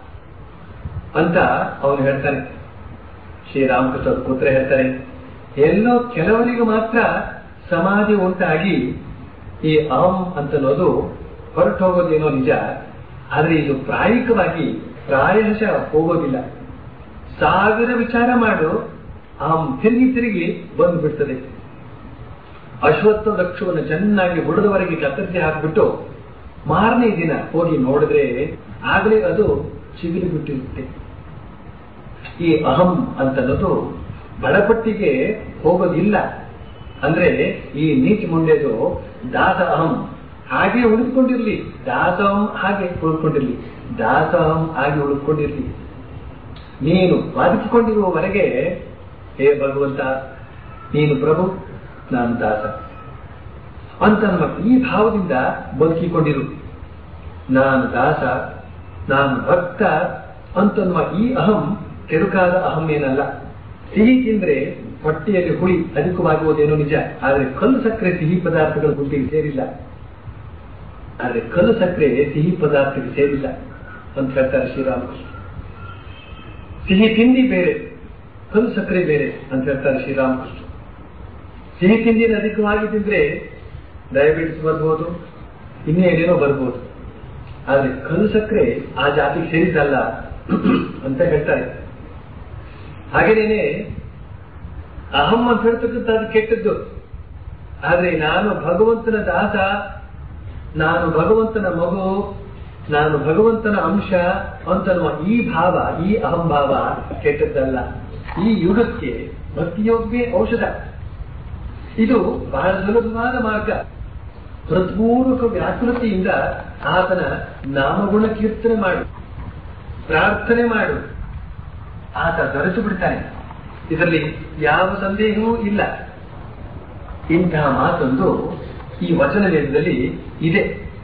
ಅಂತ ಅವನು ಹೇಳ್ತಾನೆ ಶ್ರೀರಾಮಕೃಷ್ಣ ಪುತ್ರ ಹೇಳ್ತಾರೆ ಎಲ್ಲೋ ಕೆಲವರಿಗೆ ಮಾತ್ರ ಸಮಾಧಿ ಉಂಟಾಗಿ ಈ ಅಹಂ ಅಂತನ್ನೋದು ಹೊರಟು ಹೋಗೋದೇನೋ ನಿಜ ಆದ್ರೆ ಇದು ಪ್ರಾಯಿಕವಾಗಿ ಪ್ರಾಯಶಃ ಹೋಗೋದಿಲ್ಲ ಸಾವಿರ ವಿಚಾರ ಮಾಡು ಅಹಂ ತಿರುಗಿ ತಿರುಗಿ ಬಂದು ಬಿಡ್ತದೆ ಅಶ್ವತ್ಥ ವೃಕ್ಷವನ್ನು ಚೆನ್ನಾಗಿ ಬುಡದವರೆಗೆ ಕತ್ತರಿಸಿ ಹಾಕ್ಬಿಟ್ಟು ಮಾರನೇ ದಿನ ಹೋಗಿ ನೋಡಿದ್ರೆ ಆಗಲೇ ಅದು ಚಿಗಿಲು ಬಿಟ್ಟಿರುತ್ತೆ ಈ ಅಹಂ ಅಂತನ್ನೋದು ಬಡಪಟ್ಟಿಗೆ ಹೋಗೋದಿಲ್ಲ ಅಂದ್ರೆ ಈ ನೀಚ ಮುಂಡೆದು ದಾಸ ಅಹಂ ಹಾಗೆ ಉಳಿದುಕೊಂಡಿರ್ಲಿ ದಾಸಹಂ ಹಾಗೆ ಉಳಿದುಕೊಂಡಿರ್ಲಿ ದಾಸಹಂ ಹಾಗೆ ಉಳಿದುಕೊಂಡಿರ್ಲಿ ನೀನು ಬದುಕಿಕೊಂಡಿರುವವರೆಗೆ ಹೇ ಭಗವಂತ ನೀನು ಪ್ರಭು ನಾನು ದಾಸ ಅಂತ ನಮ್ಮ ಈ ಭಾವದಿಂದ ಬದುಕಿಕೊಂಡಿರು ನಾನು ದಾಸ ನಾನು ಭಕ್ತ ಅಂತನ್ನುವ ಈ ಅಹಂ ಕೆಡುಕಾದ ಅಹಂ ಏನಲ್ಲ ಸಿಹಿ ತಿಂದ್ರೆ ಹೊಟ್ಟೆಯಲ್ಲಿ ಹುಳಿ ಅಧಿಕವಾಗುವುದೇನೋ ನಿಜ ಆದ್ರೆ ಕಲ್ಲು ಸಕ್ಕರೆ ಸಿಹಿ ಪದಾರ್ಥಗಳ ಗುಂಪಿಗೆ ಸೇರಿಲ್ಲ ಆದ್ರೆ ಕಲ್ಲು ಸಕ್ಕರೆ ಸಿಹಿ ಪದಾರ್ಥಕ್ಕೆ ಸೇರಿಲ್ಲ ಅಂತ ಹೇಳ್ತಾರೆ ಶ್ರೀರಾಮಕೃಷ್ಣ ಸಿಹಿ ತಿಂಡಿ ಬೇರೆ ಕಲ್ಲು ಸಕ್ಕರೆ ಬೇರೆ ಅಂತ ಹೇಳ್ತಾರೆ ಶ್ರೀರಾಮಕೃಷ್ಣ ಸಿಹಿ ತಿಂಡಿನ ಅಧಿಕವಾಗಿ ತಿಂದ್ರೆ ಡಯಾಬಿಟಿಸ್ ಬರ್ಬೋದು ಇನ್ನೇನೇನೋ ಬರ್ಬೋದು ಆದ್ರೆ ಕಲ್ಲು ಸಕ್ಕರೆ ಆ ಜಾತಿಗೆ ಸೇರಿದ್ದಲ್ಲ ಅಂತ ಹೇಳ್ತಾರೆ ಹಾಗೇನೇನೆ ಅಹಂ ಅಂತ ಹೇಳ್ತಕ್ಕಂಥ ಅದು ಕೆಟ್ಟದ್ದು ಆದ್ರೆ ನಾನು ಭಗವಂತನ ದಾಸ ನಾನು ಭಗವಂತನ ಮಗು ನಾನು ಭಗವಂತನ ಅಂಶ ಅಂತನ್ನುವ ಈ ಭಾವ ಈ ಅಹಂಭಾವ ಕೆಟ್ಟದ್ದಲ್ಲ ಈ ಯುಗಕ್ಕೆ ಭಕ್ತಿಯೋಗವೇ ಔಷಧ ಇದು ಬಹಳ ಸುಲಭವಾದ ಮಾರ್ಗ ಹೃತ್ಪೂರ್ವಕ ವ್ಯಾಕೃತಿಯಿಂದ ಆತನ ನಾಮಗುಣ ಕೀರ್ತನೆ ಮಾಡು ಪ್ರಾರ್ಥನೆ ಮಾಡು ಆತ ದೊರೆತು ಬಿಡ್ತಾನೆ ಇದರಲ್ಲಿ ಯಾವ ಸಂದೇಹವೂ ಇಲ್ಲ ಇಂತಹ ಮಾತೊಂದು ಈ ವಚನ ವೇದದಲ್ಲಿ ಇದೆ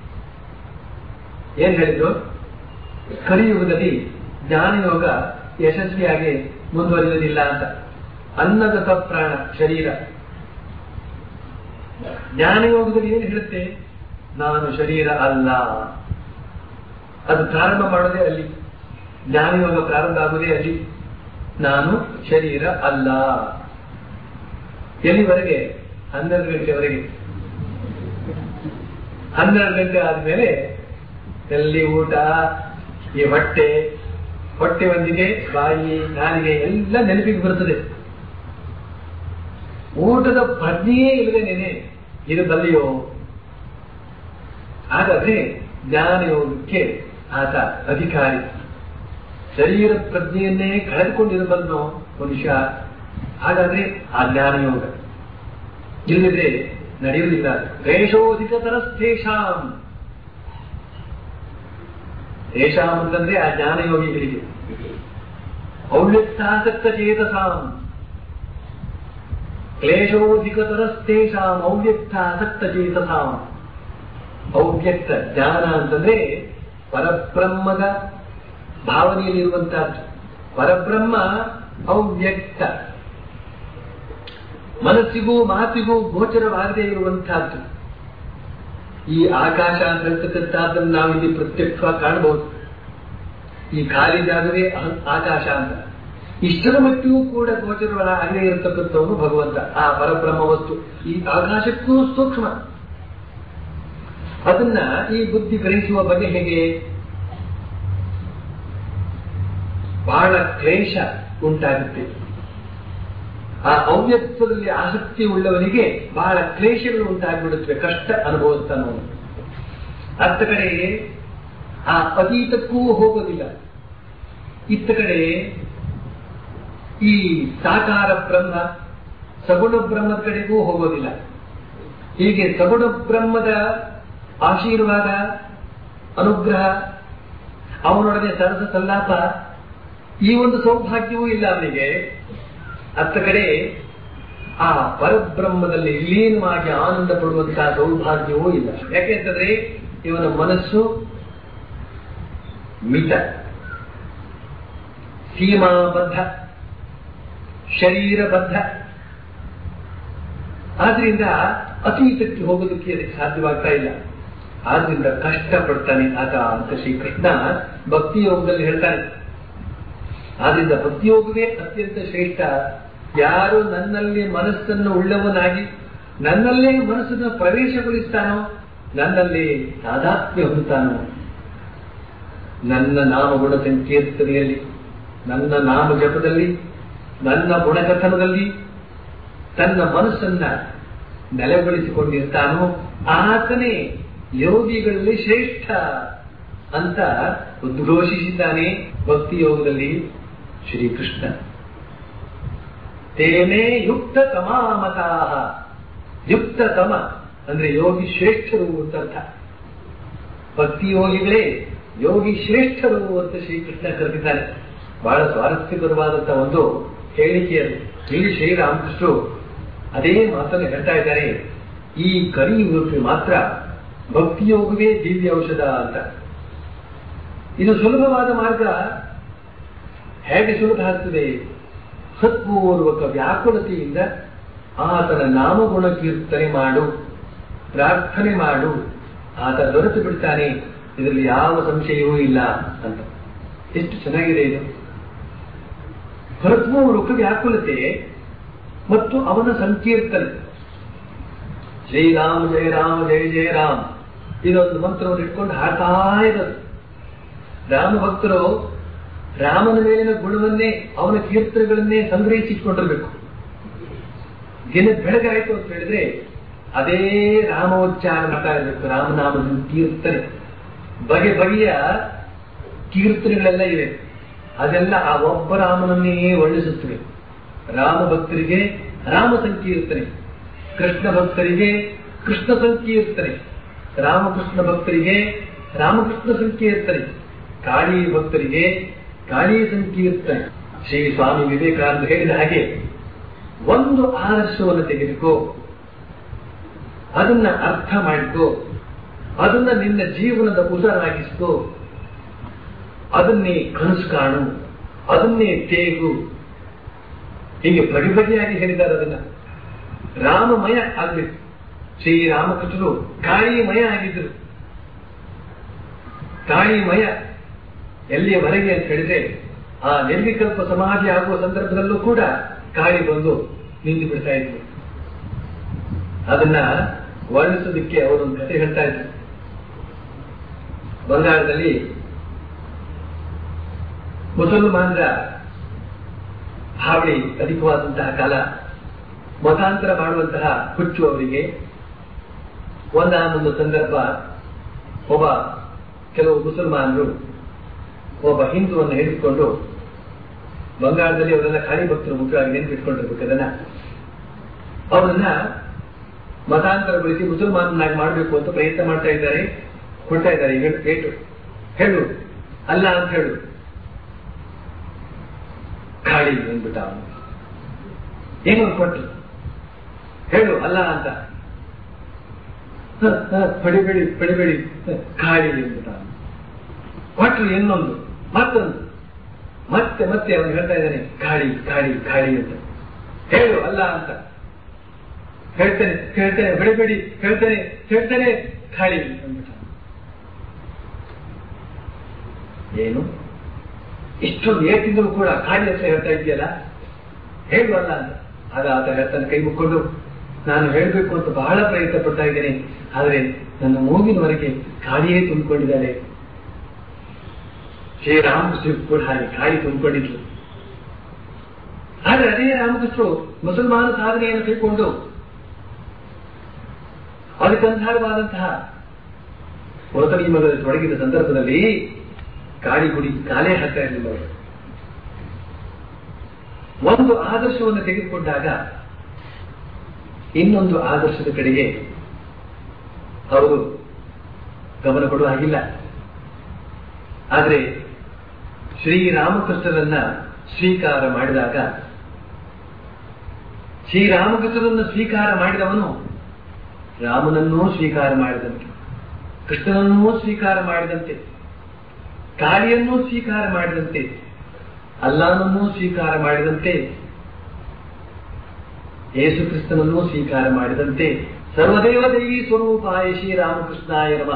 ಏನ್ ಹೇಳಿದ್ರು ಕಲಿಯುಗದಲ್ಲಿ ಜ್ಞಾನಯೋಗ ಯಶಸ್ವಿಯಾಗಿ ಮುಂದುವರಿಯುವುದಿಲ್ಲ ಅಂತ ಅನ್ನಗತ ಪ್ರಾಣ ಶರೀರ ಜ್ಞಾನಯೋಗದಲ್ಲಿ ಏನು ಹೇಳುತ್ತೆ ನಾನು ಶರೀರ ಅಲ್ಲ ಅದು ಪ್ರಾರಂಭ ಮಾಡೋದೇ ಅಲ್ಲಿ ಜ್ಞಾನಯೋಗ ಪ್ರಾರಂಭ ಆಗುವುದೇ ಅಲ್ಲಿ ನಾನು ಶರೀರ ಅಲ್ಲ ಎಲ್ಲಿವರೆಗೆ ಹನ್ನೆರಡು ಗಂಟೆವರೆಗೆ ಹನ್ನೆರಡು ಗಂಟೆ ಆದ್ಮೇಲೆ ಎಲ್ಲಿ ಊಟ ಈ ಹೊಟ್ಟೆ ಹೊಟ್ಟೆ ಒಂದಿಗೆ ಬಾಯಿ ನಾಲಿಗೆ ಎಲ್ಲ ನೆನಪಿಗೆ ಬರುತ್ತದೆ ಊಟದ ಪ್ರಜ್ಞೆಯೇ ಇಲ್ಲದೇನೇನೆ ಇದು ಬಲ್ಲಿಯೋ ಹಾಗಾದ್ರೆ ಜ್ಞಾನ ಯೋಗಕ್ಕೆ ಆತ ಅಧಿಕಾರಿ ಶರೀರ ಪ್ರಜ್ಞೆಯನ್ನೇ ಕಳೆದುಕೊಂಡಿರಬಲ್ಲೋ ಮನುಷ್ಯ ಹಾಗಾದ್ರೆ ಆ ಜ್ಞಾನ ಯೋಗ ಇಲ್ಲದ್ರೆ ನಡೆಯುವುದಿಲ್ಲ ಕ್ಲೇಶೋಧಿಕತರಸ್ಥೇಷಾಂ ತೇಷಾಂ ಅಂತಂದ್ರೆ ಆ ಜ್ಞಾನ ಯೋಗಿಗಳಿಗೆ ಔವ್ಯಕ್ತಾಸಕ್ತ ಚೇತಸಾಂ ಕ್ಲೇಶೋಧಿಕತರಸ್ಥೇಷಾಂ ಅವ್ಯಕ್ತಾಸಕ್ತ ಚೇತಸಾಂ ಅವ್ಯಕ್ತ ಜ್ಞಾನ ಅಂತಂದ್ರೆ ಪರಬ್ರಹ್ಮದ ಭಾವನೆಯಲ್ಲಿರುವಂತಹದ್ದು ಪರಬ್ರಹ್ಮ ಅವ್ಯಕ್ತ ಮನಸ್ಸಿಗೂ ಮಾತಿಗೂ ಗೋಚರವಾಗದೇ ಇರುವಂತಹದ್ದು ಈ ಆಕಾಶ ಅಂತ ಹೇಳ್ತಕ್ಕಂಥದ್ದನ್ನು ನಾವಿಲ್ಲಿ ಪ್ರತ್ಯಕ್ಷವಾಗಿ ಕಾಣಬಹುದು ಈ ಖಾಲಿ ಜಾಗವೇ ಅಹ- ಆಕಾಶ ಅಂತ ಇಷ್ಟರ ಮಟ್ಟಿಗೂ ಕೂಡ ಗೋಚರವಾಗದೇ ಇರತಕ್ಕಂಥವನು ಭಗವಂತ ಆ ಪರಬ್ರಹ್ಮ ವಸ್ತು ಈ ಆಕಾಶಕ್ಕೂ ಸೂಕ್ಷ್ಮ ಅದನ್ನ ಈ ಬುದ್ಧಿ ಗ್ರಹಿಸುವ ಬಗೆ ಹೇಗೆ ಬಹಳ ಕ್ಲೇಶ ಉಂಟಾಗುತ್ತೆ ಆ ಅವ್ಯಕ್ತದಲ್ಲಿ ಆಸಕ್ತಿ ಉಳ್ಳವನಿಗೆ ಬಹಳ ಕ್ಲೇಶಗಳು ಉಂಟಾಗ್ಬಿಡುತ್ತವೆ ಕಷ್ಟ ಅನುಭವಿಸ್ತಾನ ಅವನು ಅತ್ತ ಕಡೆ ಆ ಅತೀತಕ್ಕೂ ಹೋಗೋದಿಲ್ಲ ಇತ್ತ ಕಡೆ ಈ ಸಾಕಾರ ಬ್ರಹ್ಮ ಸಗುಣ ಬ್ರಹ್ಮದ ಕಡೆಗೂ ಹೋಗೋದಿಲ್ಲ ಹೀಗೆ ಸಗುಣ ಬ್ರಹ್ಮದ ಆಶೀರ್ವಾದ ಅನುಗ್ರಹ ಅವನೊಡನೆ ಸರಸ ಸಲ್ಲಾಪ ಈ ಒಂದು ಸೌಭಾಗ್ಯವೂ ಇಲ್ಲ ಅವನಿಗೆ ಅತ್ತ ಕಡೆ ಆ ಪರಬ್ರಹ್ಮದಲ್ಲಿ ಲೀನವಾಗಿ ಆನಂದ ಪಡುವಂತಹ ಸೌಭಾಗ್ಯವೂ ಇಲ್ಲ ಯಾಕೆಂತಂದ್ರೆ ಇವನ ಮನಸ್ಸು ಮಿತ ಸೀಮಾಬದ್ಧ ಶರೀರಬದ್ಧ ಆದ್ರಿಂದ ಅತೀತಕ್ಕೆ ಹೋಗೋದಕ್ಕೆ ಅದಕ್ಕೆ ಸಾಧ್ಯವಾಗ್ತಾ ಇಲ್ಲ ಆದ್ರಿಂದ ಕಷ್ಟ ಪಡ್ತಾನೆ ಆತ ಅಂತ ಶ್ರೀಕೃಷ್ಣ ಭಕ್ತಿ ಯೋಗದಲ್ಲಿ ಹೇಳ್ತಾನೆ ಆದ್ರಿಂದ ಭಕ್ತಿಯೋಗವೇ ಅತ್ಯಂತ ಶ್ರೇಷ್ಠ ಯಾರು ನನ್ನಲ್ಲಿ ಮನಸ್ಸನ್ನು ಉಳ್ಳವನಾಗಿ ನನ್ನಲ್ಲೇ ಮನಸ್ಸನ್ನು ಪ್ರವೇಶಗೊಳಿಸ್ತಾನೋ ನನ್ನಲ್ಲಿ ತಾದಾತ್ಮ್ಯ ಹೊಂದುತ್ತಾನೋ ನನ್ನ ನಾಮಗುಣ ಸಂಕೀರ್ತನೆಯಲ್ಲಿ ನನ್ನ ನಾಮ ಜಪದಲ್ಲಿ ನನ್ನ ಗುಣಕಥನದಲ್ಲಿ ತನ್ನ ಮನಸ್ಸನ್ನ ನೆಲೆಗೊಳಿಸಿಕೊಂಡಿರ್ತಾನೋ ಆತನೇ ಯೋಗಿಗಳಲ್ಲಿ ಶ್ರೇಷ್ಠ ಅಂತ ಉದ್ಘೋಷಿಸಿದ್ದಾನೆ ಭಕ್ತಿ ಯೋಗದಲ್ಲಿ ಶ್ರೀಕೃಷ್ಣ ತೇನೇ ಯುಕ್ತ ತಮಾಮತಾಹ ಯುಕ್ತ ತಮ ಅಂದ್ರೆ ಯೋಗಿ ಶ್ರೇಷ್ಠರು ಅಂತ ಅರ್ಥ ಭಕ್ತಿ ಯೋಗಿಗಳೇ ಯೋಗಿ ಶ್ರೇಷ್ಠರು ಅಂತ ಶ್ರೀಕೃಷ್ಣ ಕರೆದಿದ್ದಾನೆ ಬಹಳ ಸ್ವಾರಸ್ಯಕರವಾದಂತಹ ಒಂದು ಹೇಳಿಕೆ ಅದು ಇಲ್ಲಿ ಶ್ರೀರಾಮಕೃಷ್ಣರು ಅದೇ ಮಾತನ್ನು ಹೇಳ್ತಾ ಇದ್ದಾರೆ ಈ ಕಲಿಯುಗಕ್ಕೆ ಮಾತ್ರ ಭಕ್ತಿಯೋಗವೇ ದಿವ್ಯ ಔಷಧ ಅಂತ ಇದು ಸುಲಭವಾದ ಮಾರ್ಗ ಹೇಗೆ ಸುಲಭ ಆಗ್ತದೆ ಸತ್ಪೂರ್ವಕ ವ್ಯಾಕುಲತೆಯಿಂದ ಆತನ ನಾಮಗುಣ ಕೀರ್ತನೆ ಮಾಡು ಪ್ರಾರ್ಥನೆ ಮಾಡು ಆತ ದೊರೆತು ಬಿಡ್ತಾನೆ ಇದರಲ್ಲಿ ಯಾವ ಸಂಶಯವೂ ಇಲ್ಲ ಅಂತ ಎಷ್ಟು ಚೆನ್ನಾಗಿದೆ ಇದು ಹೃತ್ಪೂರ್ವಕ ವ್ಯಾಕುಲತೆ ಮತ್ತು ಅವನ ಸಂಕೀರ್ತನೆ ಶ್ರೀರಾಮ ಜಯ ರಾಮ ಜಯ ಜಯ ರಾಮ್ ಇದೊಂದು ಮಂತ್ರವನ್ನು ಇಟ್ಕೊಂಡು ಹಾಡ್ತಾ ಇರೋದು ರಾಮ ಭಕ್ತರು ರಾಮನ ಮೇಲಿನ ಗುಣವನ್ನೇ ಅವನ ಕೀರ್ತನೆಗಳನ್ನೇ ಸಂಗ್ರಹಿಸಿಟ್ಕೊಂಡಿರ್ಬೇಕು ದಿನ ಬೆಳಗಾಯಿತು ಅಂತ ಹೇಳಿದ್ರೆ ಅದೇ ರಾಮೋಚ್ಚಾರ ಮಾಡ್ತಾ ಇರಬೇಕು ರಾಮನಾಮದ ಕೀರ್ತನೆ ಬಗೆ ಬಗೆಯ ಕೀರ್ತನೆಗಳೆಲ್ಲ ಇವೆ ಅದೆಲ್ಲ ಆ ಒಬ್ಬ ರಾಮನನ್ನೇ ವರ್ಣಿಸುತ್ತವೆ ರಾಮ ಭಕ್ತರಿಗೆ ರಾಮ ಸಂಕೀರ್ತನೆ ಕೃಷ್ಣ ಭಕ್ತರಿಗೆ ಕೃಷ್ಣ ಸಂಕೀರ್ತನೆ ರಾಮಕೃಷ್ಣ ಭಕ್ತರಿಗೆ ರಾಮಕೃಷ್ಣ ಸಂಕೀರ್ತನೆ ಕಾಳಿ ಭಕ್ತರಿಗೆ ಕಾಳಿ ಸಂಕೀರ್ತನೆ ಶ್ರೀ ಸ್ವಾಮಿ ವಿವೇಕಾನಂದ ಹೇಳಿದ ಹಾಗೆ ಒಂದು ಆದರ್ಶವನ್ನು ತೆಗೆದುಕೋ ಅದನ್ನ ಅರ್ಥ ಮಾಡಿಕೋ ಅದನ್ನ ನಿನ್ನ ಜೀವನದ ಉಸಿರಾಗಿಸ್ಕೋ ಅದನ್ನೇ ಕನಸು ಕಾಣು ಅದನ್ನೇ ತೇಗು ಹೀಗೆ ಬಗೆ ಬಗೆಯಾಗಿ ಹೇಳಿದ್ದಾರೆ ಅದನ್ನ ರಾಮಮಯ ಆಗ್ಬೇಕು ಶ್ರೀರಾಮಕೃಷ್ಣರು ಕಾಳಿಮಯ ಆಗಿದ್ರು ಕಾಳಿಮಯ ಎಲ್ಲಿಯವರೆಗೆ ಅಂತ ಹೇಳಿದ್ರೆ ಆ ನಿರ್ವಿಕಲ್ಪ ಸಮಾಧಿ ಆಗುವ ಸಂದರ್ಭದಲ್ಲೂ ಕೂಡ ಕಾಳಿ ಬಂದು ನಿಂತು ಬಿಡ್ತಾ ಇದ್ರು ಅದನ್ನ ವರ್ಣಿಸೋದಕ್ಕೆ ಅವರೊಂದು ಕಥೆ ಹೇಳ್ತಾ ಇದ್ರು ಬಂಗಾಳದಲ್ಲಿ ಮುಸಲ್ಮಾನರ ಹಾವಳಿ ಅಧಿಕವಾದಂತಹ ಕಾಲ ಮತಾಂತರ ಮಾಡುವಂತಹ ಹುಚ್ಚು ಅವರಿಗೆ ಒಂದಾನೊಂದು ಸಂದರ್ಭ ಒಬ್ಬ ಕೆಲವು ಮುಸಲ್ಮಾನರು ಒಬ್ಬ ಹಿಂದೂವನ್ನು ಹಿಡಿದುಕೊಂಡು ಬಂಗಾಳದಲ್ಲಿ ಅವರೆಲ್ಲ ಖಾಲಿ ಭಕ್ತರು ಮುಖ್ಯವಾಗಿ ನೆನಪಿಟ್ಕೊಂಡಿರ್ಬೇಕು ಅದನ್ನ ಅವರನ್ನ ಮತಾಂತರಗೊಳಿಸಿ ಮುಸಲ್ಮಾನನಾಗಿ ಮಾಡಬೇಕು ಅಂತ ಪ್ರಯತ್ನ ಮಾಡ್ತಾ ಇದ್ದಾರೆ ಕೊಡ್ತಾ ಇದ್ದಾರೆ ಈಗ ಏಟು ಹೇಳು ಅಲ್ಲ ಅಂತ ಹೇಳು ಖಾಳಿ ಅಂದ್ಬಿಟ್ಟ ಅವನು ಏನು ಕೊಟ್ಟು ಹೇಳು ಅಲ್ಲ ಅಂತ ಹ, ಹ, ಪಡಿಬೇಡಿ ಪಡಿಬೇಡಿ ಹ, ಖಾಳಿ ಅಂದ್ಬಿಟ್ಟ ಅವನು ಕೊಟ್ರು ಇನ್ನೊಂದು ಮತ್ತೊಂದು ಮತ್ತೆ ಮತ್ತೆ ಅವನು ಹೇಳ್ತಾ ಇದ್ದಾನೆ ಖಾಳಿ ಖಾಳಿ ಖಾಳಿ ಅಂತ ಹೇಳು ಅಲ್ಲ ಅಂತ ಹೇಳ್ತೇನೆ ಹೇಳ್ತೇನೆ ಬಿಡಬೇಡಿ ಹೇಳ್ತೇನೆ ಹೇಳ್ತೇನೆ ಖಾಳಿ ಅಂದ್ಬಿಟ್ಟ ಏನು ಇಷ್ಟೊಂದು ಏಟಿದ್ರು ಕೂಡ ಖಾಲಿ ಅಂತ ಹೇಳ್ತಾ ಇದೆಯಲ್ಲ ಹೇಳು ಅಲ್ಲ ಅಂತ ಆಗ ಆತ ಹೇಳ್ತಾನೆ ಕೈ ಮುಕ್ಕೊಂಡು ನಾನು ಹೇಳಬೇಕು ಅಂತ ಬಹಳ ಪ್ರಯತ್ನ ಪಡ್ತಾ ಇದ್ದೇನೆ ಆದರೆ ನನ್ನ ಮೂಗಿನವರೆಗೆ ಖಾಲಿಯೇ ತುಂಬಿಕೊಂಡಿದ್ದಾರೆ ಶ್ರೀರಾಮಕೃಷ್ಣ ಕೂಡ ಹಾಗೆ ಖಾಲಿ ತುಂಬಿಕೊಂಡಿದ್ರು ಆದ್ರೆ ಅದೇ ರಾಮಕೃಷ್ಣರು ಮುಸಲ್ಮಾನ ಸಾಧನೆಯನ್ನು ಕೈಕೊಂಡು ಅದಕ್ಕಂಧಾರವಾದಂತಹ ಹೊರತನಿಯಮದಲ್ಲಿ ತೊಡಗಿದ ಸಂದರ್ಭದಲ್ಲಿ ಗಾಳಿ ಗುಡಿ ಕಾಲೇ ಹಾಕ್ತಾ ಇರಲಿಲ್ಲ ಅವರು ಒಂದು ಆದರ್ಶವನ್ನು ತೆಗೆದುಕೊಂಡಾಗ ಇನ್ನೊಂದು ಆದರ್ಶದ ಕಡೆಗೆ ಅವರು ಗಮನ ಕೊಡುವ ಹಾಗಿಲ್ಲ ಆದರೆ ಶ್ರೀರಾಮಕೃಷ್ಣರನ್ನ ಸ್ವೀಕಾರ ಮಾಡಿದಾಗ ಶ್ರೀರಾಮಕೃಷ್ಣರನ್ನು ಸ್ವೀಕಾರ ಮಾಡಿದವನು ರಾಮನನ್ನೂ ಸ್ವೀಕಾರ ಮಾಡಿದಂತೆ ಕೃಷ್ಣನನ್ನೂ ಸ್ವೀಕಾರ ಮಾಡಿದಂತೆ ಕಾಳಿಯನ್ನೂ ಸ್ವೀಕಾರ ಮಾಡಿದಂತೆ ಅಲ್ಲಾನನ್ನೂ ಸ್ವೀಕಾರ ಮಾಡಿದಂತೆ ಯೇಸು ಕ್ರಿಸ್ತನನ್ನೂ ಸ್ವೀಕಾರ ಮಾಡಿದಂತೆ ಸರ್ವದೇವ ದೇವಿ ಸ್ವರೂಪಾಯ ಶ್ರೀರಾಮಕೃಷ್ಣಾಯ ನಮಃ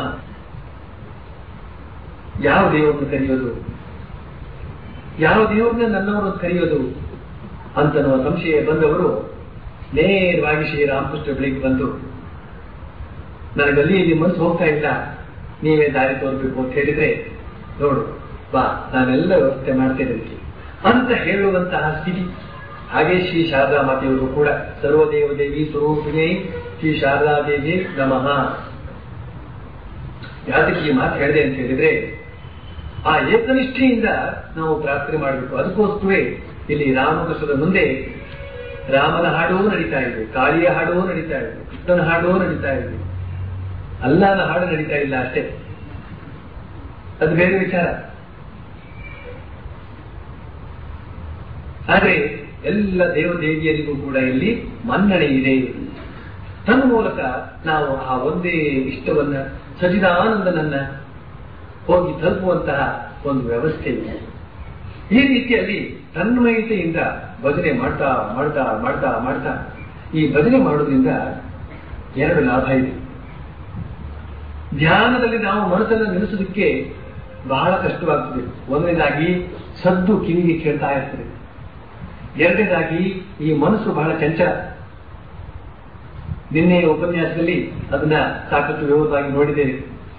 ಯಾವ ದೇವರನ್ನು ಕರೆಯೋದು ಯಾವ ದೇವರನ್ನ ನನ್ನವರು ಕರೆಯೋದು ಅಂತನ್ನುವ ಸಂಶಯ ಬಂದವರು ನೇರವಾಗಿ ಶ್ರೀರಾಮಕೃಷ್ಣ ಬಳಿಗೆ ಬಂದು ನನಗಲ್ಲಿ ಇಲ್ಲಿ ಮನಸ್ಸು ಹೋಗ್ತಾ ಇಲ್ಲ ನೀವೇ ದಾರಿ ತೋರ್ಬೇಕು ಅಂತ ಹೇಳಿದ್ರೆ ನೋಡು ಬಾ ನಾನೆಲ್ಲ ವ್ಯವಸ್ಥೆ ಮಾಡ್ತೇನೆ ಅಂತ ಹೇಳುವಂತಹ ಸ್ಥಿತಿ ಹಾಗೆ ಶ್ರೀ ಶಾರದಾ ಮಾತೆಯವರು ಕೂಡ ಸರ್ವದೇವ ದೇವಿ ಸ್ವರೂಪಿಣಿ ಶ್ರೀ ಶಾರದಾ ದೇವಿ ನಮಃ ಯಾತಕ್ಕೆ ಈ ಮಾತು ಹೇಳಿದೆ ಅಂತ ಹೇಳಿದ್ರೆ ಆ ಏಕನಿಷ್ಠೆಯಿಂದ ನಾವು ಪ್ರಾರ್ಥನೆ ಮಾಡಬೇಕು ಅದಕ್ಕೋಸ್ಕರವೇ ಇಲ್ಲಿ ರಾಮಕೃಷ್ಣರ ಮುಂದೆ ರಾಮನ ಹಾಡೂ ನಡೀತಾ ಇದೆ ಕಾಳಿಯ ಹಾಡೂ ನಡೀತಾ ಇದೆ ಕೃಷ್ಣನ ಹಾಡೂ ನಡೀತಾ ಇದೆ ಅಲ್ಲನ ಹಾಡು ನಡೀತಾ ಇಲ್ಲ ಅಷ್ಟೇ ಅದು ಬೇರೆ ವಿಚಾರ ಆದರೆ ಎಲ್ಲ ದೇವದೇವಿಯರಿಗೂ ಕೂಡ ಇಲ್ಲಿ ಮನ್ನಣೆ ಇದೆ ತನ್ನ ಮೂಲಕ ನಾವು ಆ ಒಂದೇ ಇಷ್ಟವನ್ನ ಸಚಿದಾನಂದನನ್ನ ಹೋಗಿ ತಲುಪುವಂತಹ ಒಂದು ವ್ಯವಸ್ಥೆ ಇದೆ ಈ ರೀತಿಯಲ್ಲಿ ತನ್ಮಯತೆಯಿಂದ ಭಜನೆ ಮಾಡ್ತಾ ಮಾಡ್ತಾ ಮಾಡ್ತಾ ಮಾಡ್ತಾ ಈ ಭಜನೆ ಮಾಡೋದ್ರಿಂದ ಎರಡು ಲಾಭ ಇದೆ ಧ್ಯಾನದಲ್ಲಿ ನಾವು ಮನಸ್ಸನ್ನು ನಿಲ್ಲಿಸೋದಕ್ಕೆ ಬಹಳ ಕಷ್ಟವಾಗ್ತದೆ ಒಂದನೇದಾಗಿ ಸದ್ದು ಕಿವಿಗೆ ಕೇಳ್ತಾ ಇರ್ತದೆ ಎರಡನೇದಾಗಿ ಈ ಮನಸ್ಸು ಬಹಳ ಚಂಚಲ ನಿನ್ನೆ ಉಪನ್ಯಾಸದಲ್ಲಿ ಅದನ್ನ ಸಾಕಷ್ಟು ವಿವರವಾಗಿ ನೋಡಿದ್ದೇವೆ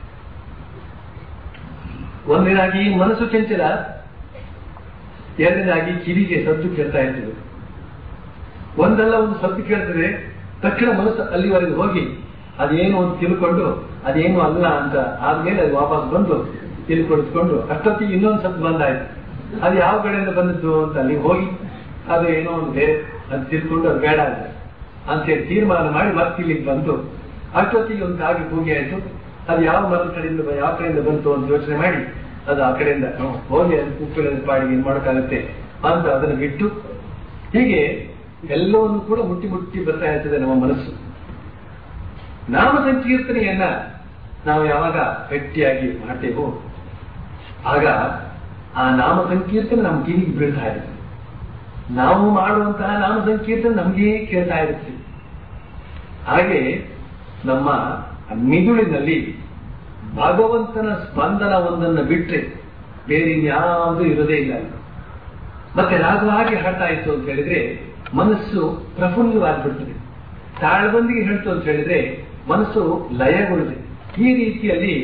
ಒಂದನೇದಾಗಿ ಮನಸ್ಸು ಚಂಚಲ ಎರಡನೇದಾಗಿ ಕಿವಿಗೆ ಸದ್ದು ಕೇಳ್ತಾ ಇರ್ತದೆ ಒಂದಲ್ಲ ಒಂದು ಸದ್ದು ಕೇಳ್ತದೆ ತಕ್ಷಣ ಮನಸ್ಸು ಅಲ್ಲಿವರೆಗೆ ಹೋಗಿ ಅದೇನು ಅಂತ ತಿಳ್ಕೊಂಡು ಅದೇನು ಅಲ್ಲ ಅಂತ ಆದ್ಮೇಲೆ ಅದು ವಾಪಸ್ ಬಂದು ತಿಳ್ಕೊಳಿಸ್ಕೊಂಡು ಅಷ್ಟೊತ್ತಿಗೆ ಇನ್ನೊಂದು ಸದ್ದು ಬಂದಾಯ್ತು ಅದು ಯಾವ ಕಡೆಯಿಂದ ಬಂದದ್ದು ಅಂತ ಅಲ್ಲಿ ಹೋಗಿ ಅದು ಏನೋ ಒಂದು ಬೇರೆ ಅದು ತಿಳ್ಕೊಂಡು ಅದು ಬೇಡ ಅಂತ ಅಂತೇಳಿ ತೀರ್ಮಾನ ಮಾಡಿ ಮತ್ತೆ ಇಲ್ಲಿಗೆ ಬಂದು ಅಷ್ಟೊತ್ತಿಗೆ ಒಂದು ಕಾಗಿ ಕೂಗಿ ಆಯ್ತು ಅದು ಯಾವ ಮರದ ಕಡೆಯಿಂದ ಬ- ಯಾವ ಕಡೆಯಿಂದ ಬಂತು ಅಂತ ಯೋಚನೆ ಮಾಡಿ ಅದು ಆ ಕಡೆಯಿಂದ ಹ್ಮ್, ಹೋಗಿ ಅದು ಕುಕ್ಕಳ ಪಾಡಿಗೆ ಏನ್ ಮಾಡೋಕ್ಕಾಗತ್ತೆ ಅಂತ ಅದನ್ನು ಬಿಟ್ಟು ಹೀಗೆ ಎಲ್ಲವನ್ನು ಕೂಡ ಮುಟ್ಟಿ ಮುಟ್ಟಿ ಬರ್ತಾ ಇರ್ತದೆ ನಮ್ಮ ಮನಸ್ಸು ನಾಮ ಸಂಕೀರ್ತನೆಯನ್ನ ನಾವು ಯಾವಾಗ ಗಟ್ಟಿಯಾಗಿ ಮಾಡ್ತೇವೋ ಆಗ ಆ ನಾಮ ಸಂಕೀರ್ತನೆ ನಮ್ಮ ಕಿವಿಗೆ ಬೀಳ್ತಾ ಇರುತ್ತೆ ನಾವು ಮಾಡುವಂತಹ ನಾಮ ಸಂಕೀರ್ತನೆ ನಮಗೆ ಕೇಳ್ತಾ ಇರುತ್ತೆ ಹಾಗೆ ನಮ್ಮ ಮಿದುಳಿನಲ್ಲಿ ಭಗವಂತನ ಸ್ಪಂದನ ಒಂದನ್ನು ಬಿಟ್ರೆ ಬೇರೆ ಇನ್ಯಾವುದೂ ಇರೋದೇ ಇಲ್ಲ ಮತ್ತೆ ರಾಗವಾಗಿ ಹಾಡ್ತಾ ಇತ್ತು ಅಂತ ಹೇಳಿದ್ರೆ ಮನಸ್ಸು ಪ್ರಫುಲ್ಲವಾಗ್ಬಿಡ್ತದೆ ತಾಳಬಂದಿಗೆ ಹೇಳ್ತು ಅಂತ ಹೇಳಿದ್ರೆ ಮನಸ್ಸು ಲಯಗೊಳ್ಳುತ್ತೆ ಈ ರೀತಿಯಲ್ಲಿ